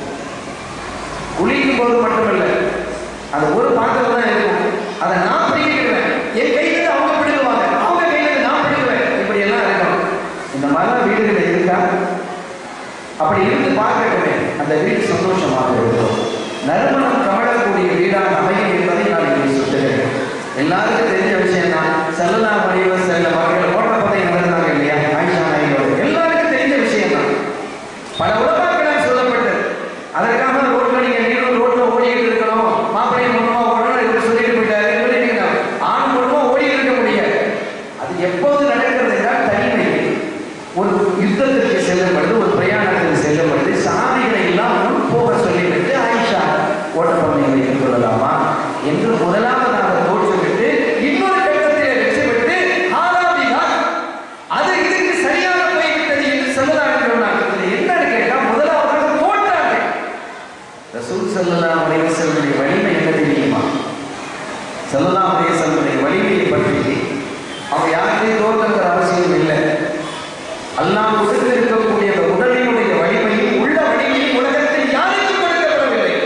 குளிக்கும் போது மட்டுமல்ல அது ஒரு பாத்திரம் தான் இருக்கும் அதை நான் பிடிக்கிடுவேன் என் கையில இருந்து அவங்க பிடிக்குவாங்க அவங்க கையில இருந்து நான் பிடிக்குவேன் இப்படி எல்லாம் இருக்கும் இந்த மாதிரிலாம் வீடுகளில் இருக்கா அப்படி இருந்து பார்க்கட்டுமே அந்த வீடு சந்தோஷமாக இருக்கும் நறுமணம் கமழக்கூடிய வீடாக அமையும் என்பதை நான் இங்கே சொல்லுகிறேன் எல்லாருக்கும் தெரிஞ்ச விஷயம் தான் செல்லலா மணிவர் செல்ல அவர்கள் ஓட்டப்பதை நடந்தாங்க இல்லையா ஆயிஷா நாயகர் எல்லாருக்கும் தெரிஞ்ச விஷயம் தான் பல உலகங்களால் சொல்லப்பட்டது அதற்காக ரோட்ல நீங்க நீரும் ரோட்ல ஓடிட்டு இருக்கணும் மாப்பிள்ளை மூலமா ஓடணும் இவர் சொல்லிட்டு போயிட்டாரு இவரு நீங்க ஆண் மூலமா ஓடி இருக்க முடியாது அது எப்போது நடக்கிறது என்றால் தனிமை ஒரு யுத்தத்திற்கு செல்லும் பொழுது ஒரு பிரயாணத்துக்கு செல்லும் பொழுது சாதிகளை எல்லாம் முன் போக சொல்லிவிட்டு ஆயிஷா ஓட்டப்பந்தயங்களை எதிர்கொள்ளலாமா என்று முதலாவதாக தோற்றுவிட்டு இன்னொரு கட்டத்தில் வெற்றி பெற்று ஆறாவிதான் அது இதுக்கு சரியாக போய்விட்டது என்று சொல்லலாம் சொன்னாங்க இது என்னன்னு கேட்டா முதலாவதாக தோற்றாங்க ரசூல் ஸல்லல்லாஹு அலைஹி வஸல்லம் வலிமை என்ன தெரியுமா ஸல்லல்லாஹு அலைஹி வஸல்லம் வலிமையை பற்றி அவங்க யாருக்கும் தோற்றங்கிற அவசியம் இல்லை அல்லாஹ் கொடுத்திருக்கக்கூடிய அந்த உடலினுடைய வலிமையும் உள்ள வலிமையும் உலகத்தில் யாருக்கும் கொடுக்கப்படவில்லை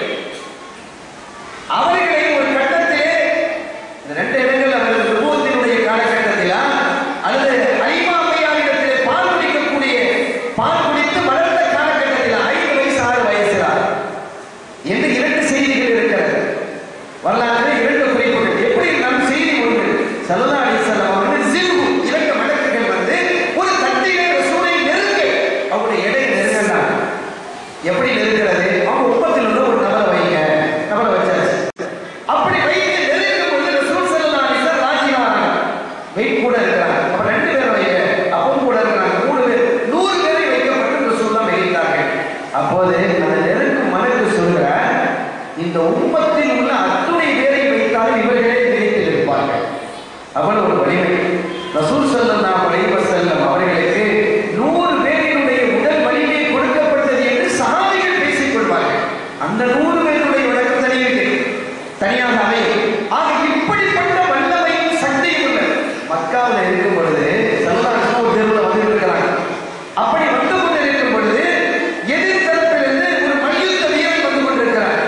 அவர்களை ஒரு கட்டத்திலே இந்த ரெண்டு இடங்கள் அவர்கள் விபூத்தினுடைய காலகட்டத்திலா அல்லது அலிமா அம்மையாரிடத்திலே பால் குடிக்கக்கூடிய பால் குடித்து வளர்ந்த காலகட்டத்தில் ஐந்து வயசு ஆறு வயசுலா என்று இரண்டு செய்திகள் இருக்கிறது வரலாறு இரண்டு குறிப்புகள் எப்படி நம் செய்தி ஒன்று சல்லா அலிசல்லாம் அவர்கள் சிறு இரண்டு மடக்குகள் வந்து ஒரு தட்டிலே ரசூலை நெருங்க அவருடைய எடை நெருங்கினாங்க எப்படி நெருங்கிறது அவங்க உப்பத்தில் உள்ள ஒரு நபரை வைங்க நபரை வச்சாச்சு அப்படி வைத்து நெருங்கும் பொழுது ரசூல் ஸல்லல்லாஹு அலைஹி வஸல்லம் ராஜியானாங்க வெயிட் கூட இருக்கிறாங்க அப்ப ரெண்டு பேர் வைங்க அப்பவும் கூட இருக்கிறாங்க மூணு பேர் நூறு பேரை வைக்கப்பட்டு ரசூல் தான் வைத்தார்கள் அப்போது அந்த நெருங்கும் மனக்கு சொல்ற இந்த உம்மத்தில் உள்ள அத்துணை பேரை வைத்தாலும் இவர்களே நினைத்தில் இருப்பார்கள் அவ்வளவு ஒரு வலிமை ரசூல் ஸல்லல்லாஹு அலைஹி வஸல்லம் அவர்களுக்கு நூறு பேரினுடைய உடல் வலிமை கொடுக்கப்பட்டது என்று சஹாபிகள் பேசிக் கொள்வார்கள் அந்த நூறு பேருடைய விளக்கம் தனியிருக்கு தனியாக அமையும் ஆக இப்படிப்பட்ட வல்லமையும் சக்தியும் உள்ள மக்காவில் இருக்கும் பொழுது சல்லாஹ் ஒரு தெருவில் வந்து இருக்கிறாங்க அப்படி வந்து கொண்டிருக்கும் பொழுது எதிர்த்தரப்பிலிருந்து ஒரு மல்யுத்த வீரன் வந்து கொண்டிருக்கிறார்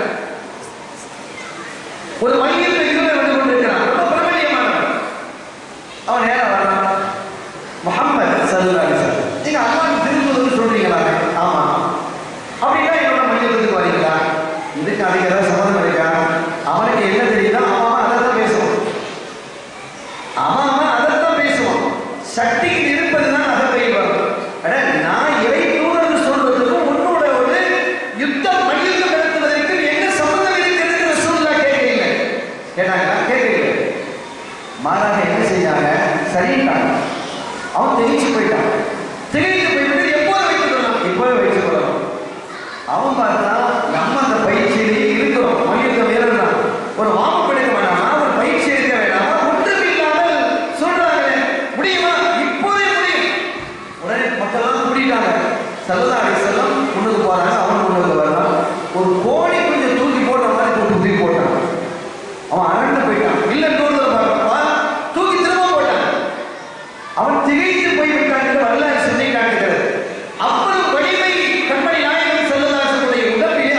ஒரு மல்யுத்த வீரன் வந்து கொண்டிருக்கிறார் ரொம்ப பிரபலியமானவர் அவன் நேரம் வர்றான் முகம்மது சல்லா அலிசன் நீங்க அல்லாஹ் திரும்புவதுன்னு சொல்றீங்களா ஆமா அப்படின்னா என்னோட மல்யுத்தத்துக்கு வரீங்களா இதுக்கு அதுக்கு ஏதாவது சம்மந்தம் இருக்கா அவனுக்கு என்ன தெரியுதோ அவன் அதை தான் பேசுவான் அவன் அவன் அதைத்தான் பேசுவான் சக்தியில் இருப்பதுதான் அதை பெய்வான் அட நான் இறை தூதர்னு சொல்றதுக்கும் உன்னோட ஒரு யுத்தம் மல்யுத்தம் நடத்துவதற்கு என்ன சம்பந்தம் இருக்கிறது சூழ்நிலை கேட்கல கேட்டாங்களா கேட்கல மாறாக என்ன செஞ்சாங்க சரின்ட்டாங்க அவன் தெரிஞ்சு போயிட்டான் திகைத்து போய்விட்டு எப்போது வைத்துக் கொள்ளலாம் இப்போவே வைத்துக் கொள்ளலாம் அவன் பார்த்தா நம்ம அந்த பயிற்சியிலேயே இருக்கிறோம் மல்யுத்த வீரர் தான் ஒரு வாமப் எடுக்க வேணாமா ஒரு பயிற்சி எடுக்க வேணாமா ஒன்றும் இல்லாமல் சொல்றாங்க முடியுமா இப்போதே முடியும் உடனே மக்கள்லாம் கூட்டிட்டாங்க சல்லா அலிசல்லாம் முன்னுக்கு போறாங்க அவன் முன்னுக்கு வர்றான் ஒரு கோழி கொஞ்சம் தூக்கி போட்ட மாதிரி போட்டு தூக்கி போட்டான் அவன் அரண்டு போயிட்டான் இல்ல இன்னொரு பார்ப்பா தூக்கி திரும்ப போட்டான் அவன் திகைத்து போய் விட்டான் என்று வரலாறு சொல்லி காட்டுகிறது அவ்வளவு வலிமை கண்மணி நாயகன் செல்லதாசனுடைய உடம்பிலே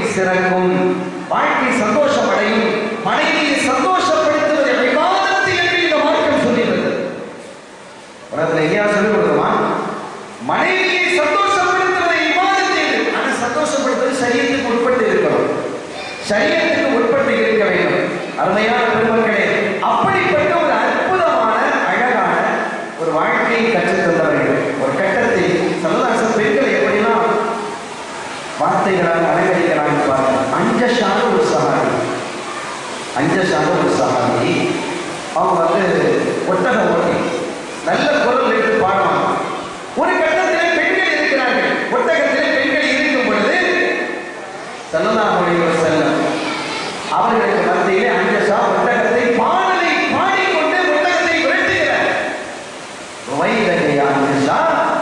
சிறக்கும் வாழ்க்கை சந்தோஷம் அடையும் மனைவியை சந்தோஷப்படுத்துவது விவாதத்தை என்று இந்த மார்க்கம் சொல்லுகிறது உலகத்தில் எங்கேயா சொல்லிக் கொடுக்குமா மனைவியை சந்தோஷப்படுத்துவதை விவாதத்தை அது சந்தோஷப்படுத்துவது சரீரத்துக்கு உட்பட்டு இருக்கணும் சரீரத்துக்கு உட்பட்டு இருக்க வேண்டும் அருமையான பெருமக்களே அப்படிப்பட்ட ஒரு அற்புதமான அழகான ஒரு வாழ்க்கையை கற்றுத் தந்தவர்கள் ஒரு கட்டத்தில் சமுதாசம் பெண்களை எப்படிலாம் வார்த்தைகளால் அலங்கரிக்கிறாங்க பாருங்க அஞ்சஷான ஒரு சகாரி அஞ்சஷான ஒரு சகாரி அவங்க வந்து ஒட்டக ஓட்டி நல்ல குரல் வைத்து பாடுவாங்க ஒரு கட்டத்திலே பெண்கள் இருக்கிறார்கள் ஒட்டகத்திலே பெண்கள் இருக்கும் பொழுது சல்லல்லாஹு செல்லம் அவர்களுக்கு மத்தியிலே அஞ்சஷா ஒட்டகத்தை பாடலை பாடிக்கொண்டு ஒட்டகத்தை விரட்டுகிறார் வைதகையா அஞ்சஷா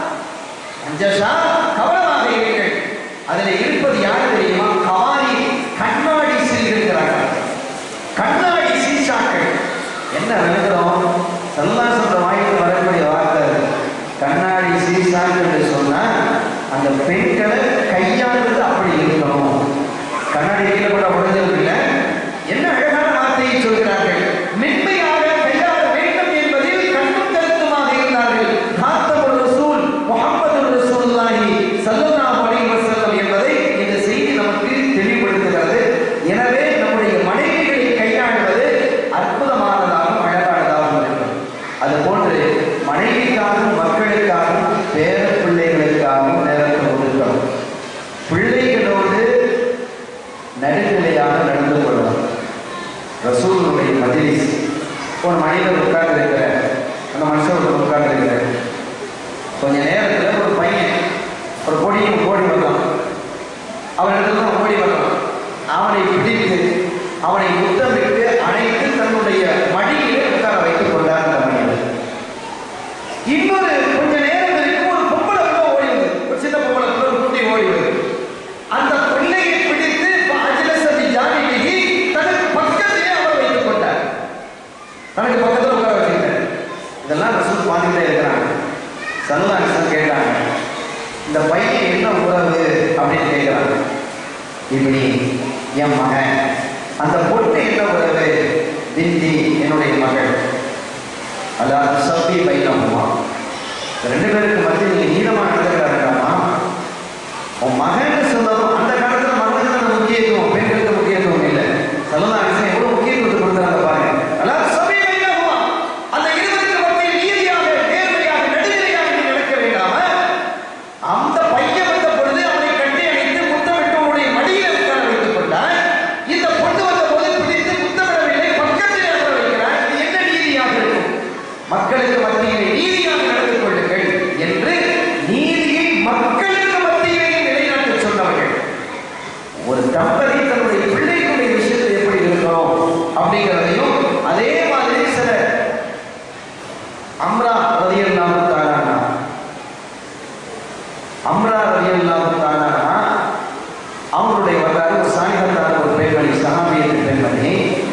அஞ்சஷா கவனமாக இருங்கள் அதில் இருப்பது யார் தெரியுமா கவாரி கண்ணாடி செய்திருக்கிறார்கள் கண்ணாடி சீசாக்கள் என்ன விளங்குறோம் சல்லாசந்த வாய்ப்பு வரக்கூடிய வார்த்தை அது. கண்ணாடி சீசாக்கள் என்று சொன்னா அந்த பெண்களை கையாளுறது அப்படி இருக்கணும் கண்ணாடி கீழே கூட உடஞ்சது இல்லை என்ன அழகான வார்த்தையை சொல்கிறார்கள் மென்மையாக கையாள வேண்டும் என்பதில் கண்ணும் கருத்துமாக இருந்தார்கள் காத்தமுல் ரசூல் முகமது ரசூலுல்லாஹி ஸல்லல்லாஹு அலைஹி வஸல்லம் என்பதை இந்த செய்தி நமக்கு தெளிவுபடுத்துகிறது எனவே நம்முடைய மனைவிகளை கையாளுவது அற்புதமானதாகவும் அழகானதாகவும் இருக்கும் அதுபோன்று மனைவிக்காகவும் மக்களுக்காகவும் பேர பிள்ளைகளுக்காகவும் நேரத்தை ஒதுக்கணும் பிள்ளைகளோடு நடுநிலையாக நடந்து கொள்ளணும் ரசூலுடைய மஜ்லிஸ் ஒரு மனிதர் உட்கார்ந்து இருக்கிற அந்த மனுஷன் ஒருத்தர் உட்கார்ந்து இருக்கிற கொஞ்ச நேரத்தில் ஒரு பையன் ஒரு கொடியும் ஓடி வந்தான் அவனிடத்துல தான் ஓடி வந்தான் அவனை பிடித்து அவனை முத்தமிட்டு அணைத்து தன்னுடைய மடியிலே உட்கார வைத்துக் கொண்டார் அந்த மனிதர் இன்னொரு கொஞ்ச நேரம் வரைக்கும் ஒரு பொம்பளை கூட ஓடி வந்தது ஒரு சின்ன பொம்பளை கூட ஒரு குட்டி ஓடி வந்தது அந்த பிள்ளையை பிடித்து அஜலசதி ஜானிக்கு தனக்கு பக்கத்திலே அவர் வைத்துக் கொண்டார் தனக்கு பக்கத்துல உட்கார வச்சுக்கிட்டார் இதெல்லாம் ரசூல் பார்த்துக்கிட்டே இருக்கிறாங்க சல்லாசன் கேட்டாங்க இந்த பையன் என்ன உறவு அப்படின்னு கேட்கிறாங்க இப்படி என் மகன் அந்த பொண்ணு என்ன உறவு பிந்தி என்னுடைய மகள் அதாவது சப்பி பையனம்மா ரெண்டு பேருக்கு மத்தியில் நீங்க நீளமா நடந்துக்கிறாருக்காமா உன் மகன் சொன்னதும் அந்த காலத்துல மகனுக்கு தான் முக்கியத்துவம் பெண்களுக்கு முக்கியத்துவம் இல்லை சமுதாயம் எவ்வளவு முக்கியத்துவத்தை கொடுக்குறாங்க பாருங்க அதாவது சபை பையனம்மா அந்த இருவருக்கு மத்தியில் நீதியாக நேர்மையாக நடுநிலையாக நீ நடக்க வேண்டாம அந்த பையன் வந்த பொழுது அவனை கட்டி அணைத்து முத்தமிட்டு உன்னுடைய மடியில உட்கார வைத்துக் கொண்டார் இந்த பொண்ணு வந்த போது பிடித்து முத்தமிடவில்லை பக்கத்தில் அமர வைக்கிறார் இது என்ன நீதியாக இருக்கும் மக்களுக்கு மத்தியிலே நீதியாக நடந்து கொள்ளுங்கள் என்று நீதியை மக்களுக்கு மத்தியிலே நிலைநாட்ட சொன்னவர்கள் ஒரு தம்பதி தன்னுடைய பிள்ளைகளுடைய விஷயத்தில் எப்படி இருக்கணும் அப்படிங்கிறதையும் அதே மாதிரி சில அம்ரா ரதியல்லாஹு தாலானா அம்ரா ரலியல்லாஹு தாலானா அவங்களுடைய வரலாறு ஒரு சாலிகத்தான ஒரு பெண்மணி சஹாபியத்து பெண்மணி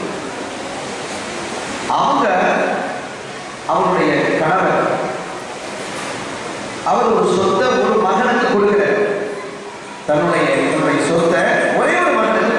அவங்க அவருடைய கணவர் அவர் ஒரு சொத்தை ஒரு மகனுக்கு கொடுக்கிறார் தன்னுடைய தன்னுடைய சொத்தை ஒரே ஒரு மகனுக்கு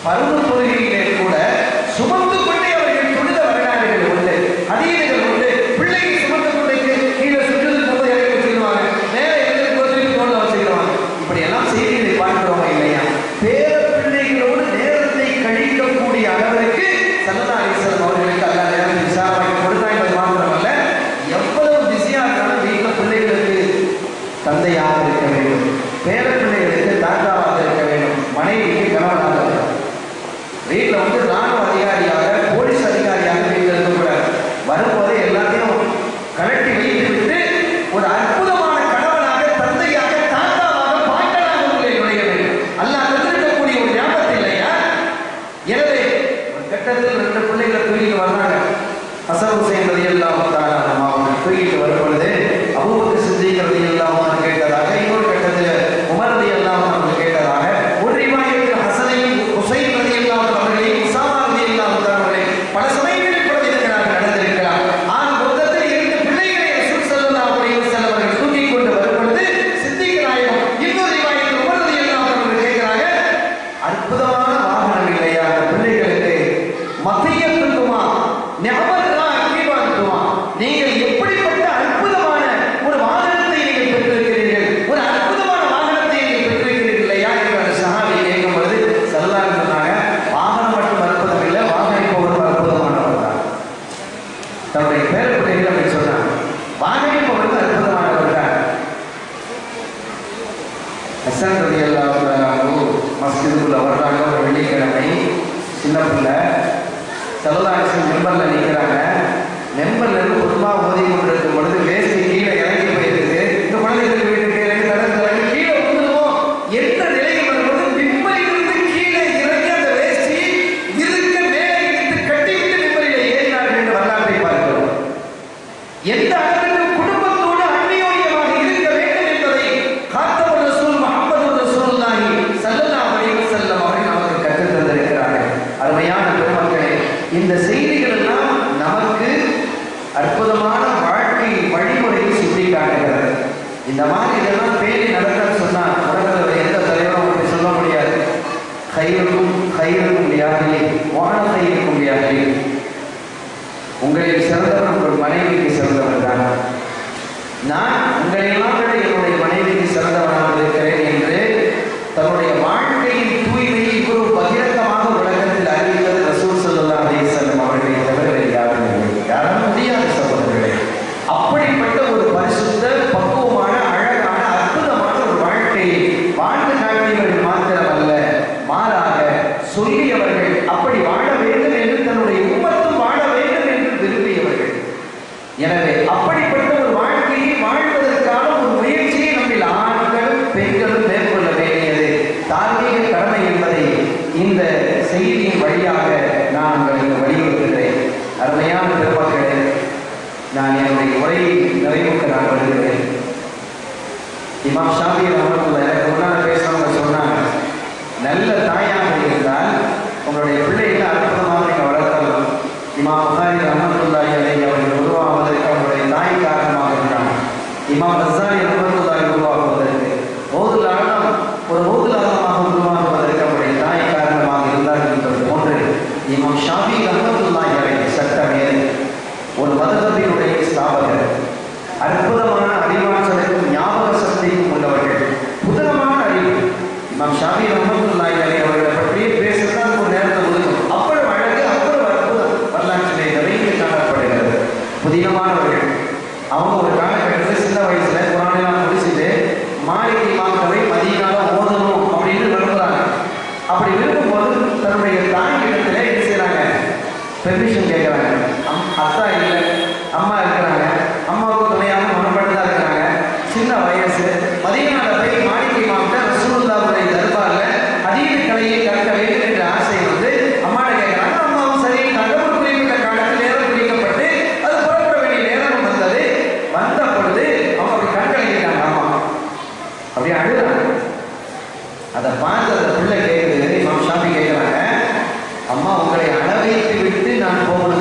பருவ தொழுகையிலே கூட சுமந்து கொண்டே அவர்கள் தொழுத வரலாறுகள் உண்டு அதீதங்கள் உண்டு பிள்ளையை சுமந்து கொண்டே கீழே சுற்றுது போது இறக்கி வச்சிருவாங்க மேலே எழுதி திருப்பி தோல்ல வச்சுக்கிடுவாங்க இப்படி எல்லாம் செய்திகளை பார்க்கிறோமா இல்லையா பேர பிள்ளைகளோடு நேரத்தை கழிக்கக்கூடிய அளவிற்கு சல்லா அலிஸ்லாம் அவர்களுக்கு அல்லா நேரம் விசாரணைக்கு கொடுத்தா என்பது மாத்திரமல்ல எவ்வளவு பிஸியா இருந்தாலும் வீட்டில் பிள்ளைகளுக்கு தந்தையாக இருக்க வேண்டும் பேர பிள்ளைகளுக்கு தாத்தாவாக இருக்க வேண்டும் மனைவிக்கு கணவனாக இருக்க வேண்டும் வீட்டில் வந்து ராணுவ அதிகாரியாக போலீஸ் அதிகாரியாக வீட்டில் இருக்கக்கூடாது வரும்போதே எல்லாத்தையும் கலட்டி வைத்து விட்டு ஒரு அற்புதமான கணவனாக தந்தையாக தாத்தாவாக பாட்டனாக உள்ளே நுழைய வேண்டும் அல்லாஹ் தந்திருக்கக்கூடிய ஒரு ஞாபகத்தில் இல்லையா எனவே ஒரு கட்டத்தில் ரெண்டு பிள்ளைகளை தூக்கிட்டு வர்றாங்க ஹசன் ஹுசைன் ரதி எல்லாம் அவங்க தூக்கிட்டு வரும் பொழுது அபூபக்கர் சித்திக் ரதி எல்லாம் கேட்டதாக இன்னொரு கட்டத்தில் உமர் ரதி எல்லாம் அவங்க கேட்டதாக ஒரு ரிவாயத்தில் ஹசனையும் ஹுசைன் ரதி எல்லாம் அவர்களையும் உசாமா ரதி எல்லாம் அவர்களையும் பல சமயங்களில் படுத்திருக்கிறார்கள் நடந்திருக்கிறார் ஆனால் மொத்தத்தில் இரண்டு பிள்ளைகளை ரசூல் ஸல்லல்லாஹு அலைஹி வஸல்லம் அவர்கள் தூக்கிக் கொண்டு வரும் பொழுது சித்திக் நாயகம் இன்னொரு ரிவாயத்தில் உமர் ரதி எல்லாம் அவர்கள் கேட்கிறாங்க அற்புதமான வாகனம் இல்லையா அந்த பிள்ளைகளுக்கு மத்திய துண்டுமா ஞாபகம் அங்கீகாரத்துமா நீங்கள் எப்படிப்பட்ட அற்புதமான ஒரு வாகனத்தை நீங்கள் பெற்றிருக்கிறீர்கள் ஒரு அற்புதமான வாகனத்தை நீங்கள் பெற்றிருக்கிறீர்கள் இல்லையா என்று அந்த சஹாபி கேட்கும் பொழுது செல்லான்னு சொன்னாங்க வாகனம் மட்டும் அற்புதம் இல்லை வாகனிப்பவரும் அற்புதமானவர் தான் தன்னுடைய பேர பிள்ளைகள் அப்படி சொன்னாங்க வாகனிப்பவரும் அற்புதமானவர் தான் ஹசன் ரதி அல்லாஹு மஸ்ஜிதுக்குள்ள வர்றாங்க ஒரு வெள்ளிக்கிழமை சின்ன பிள்ளை சல்லாஹன் மெம்பர்ல நிற்கிறாங்க மெம்பர்ல இருந்து குடும்பா ஓதி கொண்டிருக்கும் பொழுது வேஸ்ட் கீழே இறங்கி போயிருக்கு இந்த குழந்தைகளுக்கு வீட்டுக்கு இறங்கி நடக்கிறாங்க கீழே விழுந்துருவோம் எந்த நிலையில் வரும்போது மிம்பரிலிருந்து கீழே இறங்கி அந்த வேஷ்டி இருக்க மேலே இழுத்து கட்டிவிட்டு மிம்பரில் ஏறினார்கள் என்று வரலாற்றை பார்க்கிறோம் எந்த அளவிற்கு குடும்பத்தோடு அந்நியோன்யமாக இருக்க வேண்டும் என்பதை காத்தவர் ரசூல் முஹம்மது ரசூலுல்லாஹி ஸல்லல்லாஹு அலைஹி வஸல்லம் அவர்கள் நமக்கு கற்றுத் தந்திருக்கிறார்கள் அருமையான பெருமக்களே இந்த செய்திகள் எல்லாம் நமக்கு அற்புதமான வாழ்க்கை வழிமுறையை சுட்டி காட்டுகிறது இந்த மாதிரி இதெல்லாம் பேணி நடக்கன்னு சொன்னா உலகத்தில் எந்த தலைவரும் அப்படி சொல்ல முடியாது கயிறுக்கும் கயிறுக்கும் வியாதிலே வாழ கயிறுக்கும் வியாதிலே உங்களில் சிறந்தவர் உங்கள் மனைவிக்கு சிறந்தவர் தான் நான் உங்களையெல்லாம் விட என்னுடைய மனைவிக்கு சிறந்தவனாக இருக்கிறேன் என்று தன்னுடைய வாழ்க்கையின் தூய்மையை இவ்வளவு பகிரங்கமாக உலகத்தில் அறிவித்தது ரசூல் சல்லா அலிசல்லம் அவர்களை தவிர வேறு யாரும் இல்லை யாரும் முடியாத சகோதரர்களே அப்படிப்பட்ட ஒரு பரிசுத்த பக்குவமான அழகான அற்புதமான ஒரு வாழ்க்கையை வாழ்ந்து காட்டியவர்கள் மாத்திரமல்ல மாறாக சொல்லியவர்கள் அப்படி வாழ வேண்டும் என்று தன்னுடைய உம்மத்தும் வாழ வேண்டும் என்று விரும்பியவர்கள் எனவே அப்படிப்பட்ட ஒரு வாழ்க்கையை வாழ்வதற்கான ஒரு முயற்சியை நம்மில் ஆண்களும் பெண்களும் மேற்கொள்ள வேண்டியது தார்மீக கடமை என்பதை இந்த செய்தியின் வழியாக நான் உங்களுக்கு வலியுறுத்துகிறேன் அருமையான பெருமக்களே நான் என்னுடைய உரையை நிறைவுக்கு நான் வருகிறேன் இமாம் ஷாபி ரஹமத்துல்லா எனக்கு முன்னால் பேசுறவங்க சொன்னாங்க நல்ல தாயாக இருந்தால் உங்களுடைய பிள்ளைகளை அற்புதமாக நீங்கள் வளர்த்தலாம் இமாம் புகாரி ரஹமத்துல்லாஹி அலைஹி அவர்கள் உருவாவதற்கு அவருடைய தாய் காரணமாக இருந்தாங்க இமாம் ரஸாலி ரஹமத்துல்லாஹி உருவாகுவதற்கு ஓதுல் ஆழம் ஒரு ஓதுல் ஆழமாக உருவாகுவதற்கு அவருடைய தாய் காரணமாக இருந்தார்கள் என்பது போன்று இமாம் ஷாபி ரஹமத்துல்லாஹி அலைஹி சட்டமேதை ஒரு மதத்தினுடைய ஸ்தாபகர் அற்புதமான அறிவாற்றலுக்கும் ஞாபக சக்தியும் உள்ளவர்கள் புதனமான அறிவு இமாம் ஷாபி ரஹமத்துல்லாஹி அலைஹி அவர்களை பற்றி பேசுறதுதான் ஒரு நேரத்தில் ஒதுக்கும் அவ்வளவு அழகு அவ்வளவு அற்புதம் வரலாற்றிலே நிறைய காணப்படுகிறது புதினமானவர்கள் அவங்க ஒரு காலகட்டத்தில் சின்ன வயசுல குரானெல்லாம் முடிச்சுட்டு மாலிகை மாக்களை மதியனால ஓதணும் அப்படின்னு விரும்புறாங்க அப்படி விரும்பும்போது தன்னுடைய தாய் இடத்துல என்ன செய்றாங்க பெர்மிஷன் கேட்குறாங்க அம் அத்தா இல்லை அம்மா இருக்கிறாங்க அம்மாவுக்கு துணையாக மனப்பட்டு தான் இருக்கிறாங்க சின்ன வயசு மதியனால போய் மாளிகை மாவட்ட ரசூலுல்லாவுடைய தர்பாரில் அதீத கலையை கற்க வேண்டும் என்ற ஆசை வந்து அம்மாட்ட கேட்குறாங்க அம்மாவும் சரி கடவுள் குறிப்பிட்ட காலத்தில் நேரம் குறிக்கப்பட்டு அது புறப்பட வேண்டிய நேரம் வந்தது வந்த பொழுது அவங்க அப்படி கண்கலங்கிட்டாங்க அம்மா அப்படியே அழுகிறாங்க அதை பார்த்து அந்த பிள்ளை கேட்குது இமாம் ஷாபி கேட்குறாங்க அம்மா உங்களை அழ வைத்து விட்டு நான் போகணும்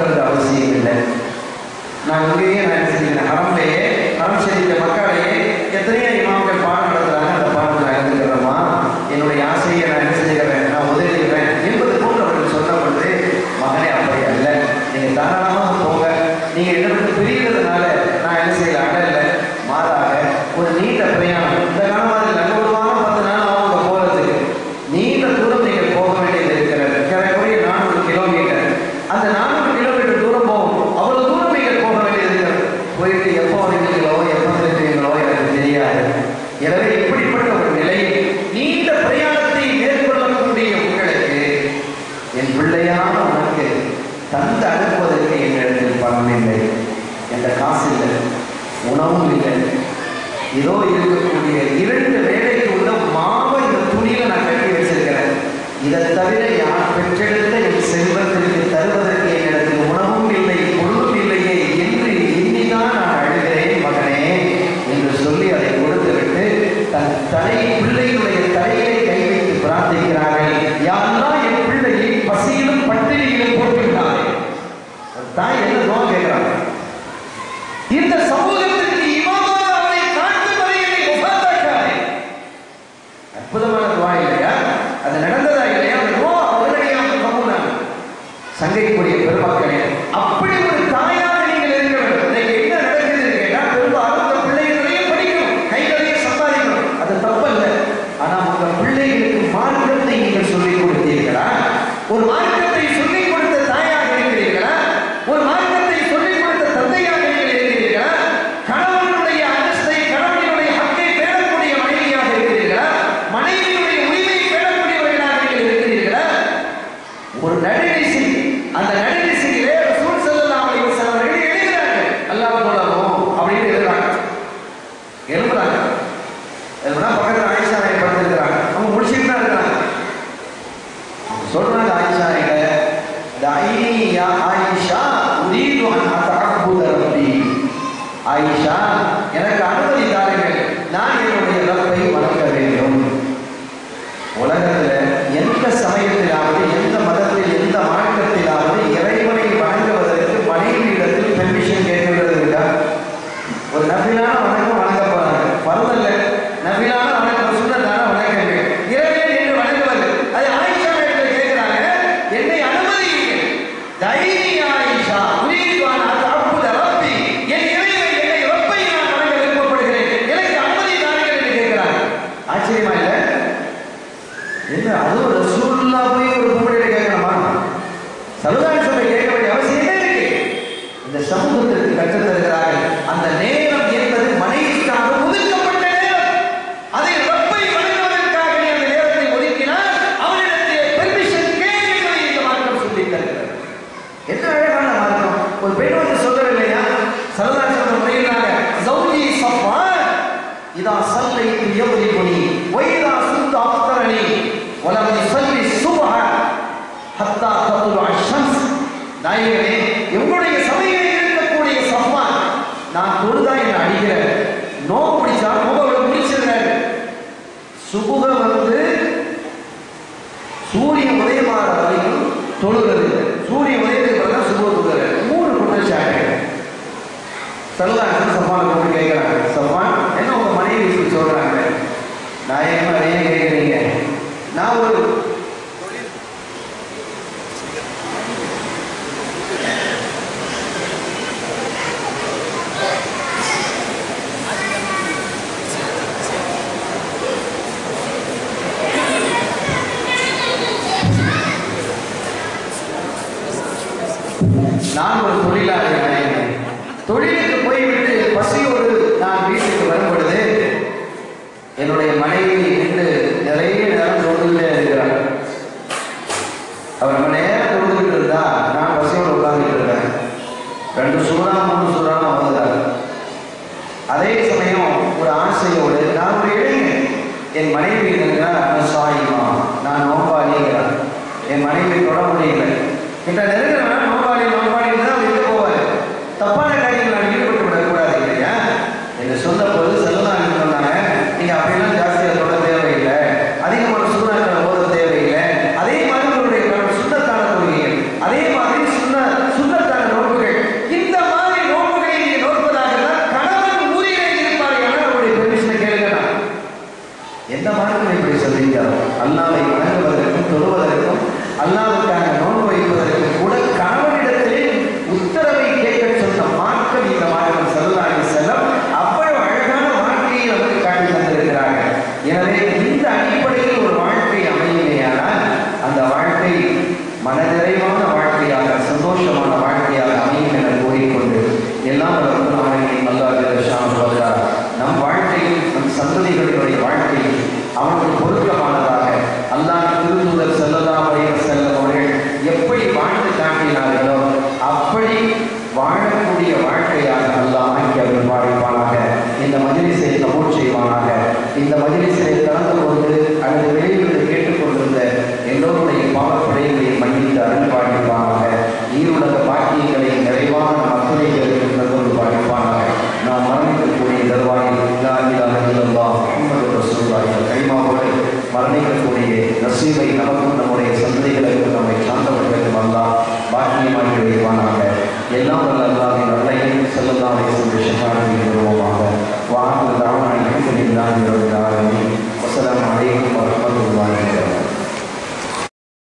இதோ இருக்கக்கூடிய இரண்டு வேலைக்கு உள்ள மாவை இந்த துணியில நான் கட்டி வச்சிருக்கிறேன் இதை தவிர யார் பெற்றெடுத்த என் செல்வத்திற்கு தருவதற்கு என்னிடத்தில் உணவும் இல்லை பொருளும் இல்லையே என்று எண்ணிதான் நான் அழுகிறேன் மகனே என்று சொல்லி அதை கொடுத்துவிட்டு தன் தலை பிள்ளைகளுடைய தலையிலே கை வைத்து பிரார்த்திக்கிறார்கள் யாரெல்லாம் என் பிள்ளையை பசியிலும் பட்டினியிலும் போட்டுவிட்டார்கள் ஒரு தாய் என்ன துவா கேட்கிறாங்க இந்த சமூகத்திற்கு இமாமாக அவரை காட்டும் வரை என்னை ஒப்பாத்தாக்காதே அற்புதமான துவா இல்லையா அது நடந்ததா இல்லையா அந்த துவா உடனடியாக கபூலான சங்கைக்குரிய பெருமக்களே அப்படி ஒரு தாயாக நீங்கள் இருக்க வேண்டும் இன்னைக்கு என்ன நடக்குது கேட்டா பெரும்பாலும் அந்த பிள்ளைகளையே படிக்கணும் கைகளையே சம்பாதிக்கணும் அது தப்பல்ல ஆனா உங்க பிள்ளைகளுக்கு மார்க்கத்தை நீங்கள் சொல்லிக் கொடுத்தீர்களா ஒரு மார்க்கத்தை சொல்லிக் கொடுத்த தாயாக இருக்கிறீர்களா ஒரு மார்க்கத்தை சொல்லிக் கொடுத்த தந்தையாக நீங்கள் இருக்கிறீர்களா கணவனுடைய அந்தஸ்தை கணவனுடைய ஹக்கை பேணக்கூடிய மனைவியாக இருக்கிறீர்களா மனைவியுடைய உரிமையை பேணக்கூடியவர்களாக நீங்கள் இருக்கிறீர்களா ஒரு நடுநிசி அந்த நடுநிசியிலே ரசூல் ஸல்லல்லாஹு அலைஹி வஸல்லம் அவர்கள் எழுதுறாங்க அல்லாஹ் போலவும் அப்படின்னு எழுதுறாங்க எழுதுறாங்க எழுதுனா பக்கத்துல ஆயிஷா நாய் படுத்திருக்கிறாங்க அவங்க முடிச்சுட்டு தான் இருக்கிறாங்க சொல்றாங்க ஆயிஷா கிட்ட தாயினி யா ஆயிஷா உரீது அன் அத்தஅபுத ரப்பி ஆயிஷா எனக்கு அனுமதி தாருங்கள் நான் என்னுடைய ரப்பை வணங்க வேண்டும் உலகத்துல எந்த சமயத்திலாவது எந்த மதத்தில் எந்த மார்க்கத்திலாவது இறைவனை வணங்குவதற்கு மனைவியிடத்தில் பெர்மிஷன் கேட்கிறது இருக்கா ஒரு நபிலான வணக்கம் வணங்க போறாங்க பரவல்ல நபிலான வணக்கம் சுண்ணத்தான வணக்கங்கள் இறைவன் என்று வணங்குவது அது ஆயிஷா இடத்துல கேட்கிறாங்க என்னை அனுமதியுங்கள் தைரி ஆயிஷா உயிர்வான அப்புத ரப்பி என் இறைவன் என்னை ரப்பை நான் வணங்க விருப்பப்படுகிறேன் எனக்கு அனுமதி தாருங்கள் என்று கேட்கிறாங்க ஆச்சரியமா இல்லை என்ன அதுவும் ரசூலுல்லா போய் ஒரு பொம்பளையிட கேட்கணுமா சலுகான் சபை கேட்க வேண்டிய அவசியம் என்ன இருக்கு இந்த சமூகத்திற்கு கற்றுத் தருகிறார்கள் அந்த நேரம் என்பது மனைவிக்காக ஒதுக்கப்பட்ட நேரம் அதை ரப்பை வணங்குவதற்காக நீ அந்த நேரத்தை ஒதுக்கினால் அவனிடத்திலே பெர்மிஷன் கேள் என்பதை இந்த மார்க்கம் சொல்லித் தருகிறது என்ன அழகான மார்க்கம் ஒரு பெண் வந்து சொல்லவில்லையா சரதார் சொல்ற முறையிலாக ஜௌஜி சஃபான் இதா சல்லைத்து யவ்ரிபுனி வைதா சுத்த அஃதரனி வலம் யுஸல்லி சுப்ஹ ஹத்தா தத்லு அஷம்ஸ் நாயகனே எங்களுடைய சபையில் இருக்கக்கூடிய சஃபான் நான் தொழுதா என்ன அடிக்கிற நோ பிடிச்சா நோவை முடிச்சிடுறாரு சுபுக வந்து சூரியன் உதயமாற வரைக்கும் தொழுகிறது சூரியன் உதயத்துக்கு பிறகு தான் சுபுக தொழுகிறது மூணு குற்றச்சாட்டு சல்லாஹ் சஃபான் வந்து கேட்குறாங்க சஃபான் என்ன உங்க மனைவி இப்படி சொல்றாங்க நான் என்ன அதையே கேட்குறீங்க நான் ஒரு நான் ஒரு தொழிலாளி நாயகன். தொழிலுக்கு போய்விட்டு பசியோடு நான் வீட்டுக்கு வரும் பொழுது என்னுடைய மனைவி நின்று நிறைய நேரம் தொழுதுகிட்டே இருக்கிறார் அவர் ரொம்ப நேரம் தொழுதுகிட்டு இருந்தா நான் பசியோடு உட்கார்ந்துட்டு இருக்கேன் ரெண்டு சூறா மூணு சூறா வந்துறாரு அதே சமயம் ஒரு ஆசையோடு நான் ஒரு இளைஞன் என் மனைவி இருந்தா நான் சாயிமா நான் நோம்பாளிங்கிறார் என் மனைவி தொட முடியல கிட்ட நெருங்கினா நோம்பாளி நோம்பாளி தான் வெளியே போவார் தப்பான காரியங்கள் நான் ஈடுபட்டு விடக்கூடாது இல்லையா என்று சொன்ன போது செல்லலாம் சொன்னாங்க நீங்க அப்படியெல்லாம் ஜாஸ்தியாக தொட தேவையில்லை அதிகமான சுண்ணாக்களை ஓத தேவையில்லை அதே மாதிரி உங்களுடைய கணவன் சுண்ணத்தான கொள்கைகள் அதே மாதிரி சுண்ண சுண்ணத்தான நோக்குகள் இந்த மாதிரி நோக்குகளை நீங்க நோக்குவதாக இருந்தால் கணவன் ஊரிலே இருப்பார் என அவருடைய பெர்மிஷனை கேளுங்க எந்த மார்க்கம் இப்படி சொல்லியிருக்காரோ அல்லாவை வணங்குவதற்கும் தொழுவதற்கும் அல்லாவுக்கான நோன்பு வைப்பதற்கும் கூட கணவனிடத்திலே உத்தரவை கேட்க சொன்ன மார்க்கம் இந்த மார்க்கம் செல்லாடி செல்லம் அவ்வளவு அழகான வாழ்க்கையை நமக்கு காட்டி தந்திருக்கிறார்கள் எனவே இந்த அடிப்படையில் ஒரு வாழ்க்கை அமையுமேயானால் அந்த வாழ்க்கை மனநிறைவான வாழ்க்கையாக சந்தோஷமான வாழ்க்கையாக அமையும் என கூறிக்கொண்டு எல்லாம் வளர்ந்து நாளைக்கு நல்லா நம் வாழ்க்கையில் நம் சந்ததிகளினுடைய வாழ்க்கையில் அவனுக்கு பொருத்தமானதாக அல்லாஹ் திருத்தூதர் செல்லலாம் செல்லம் இல்லாமல்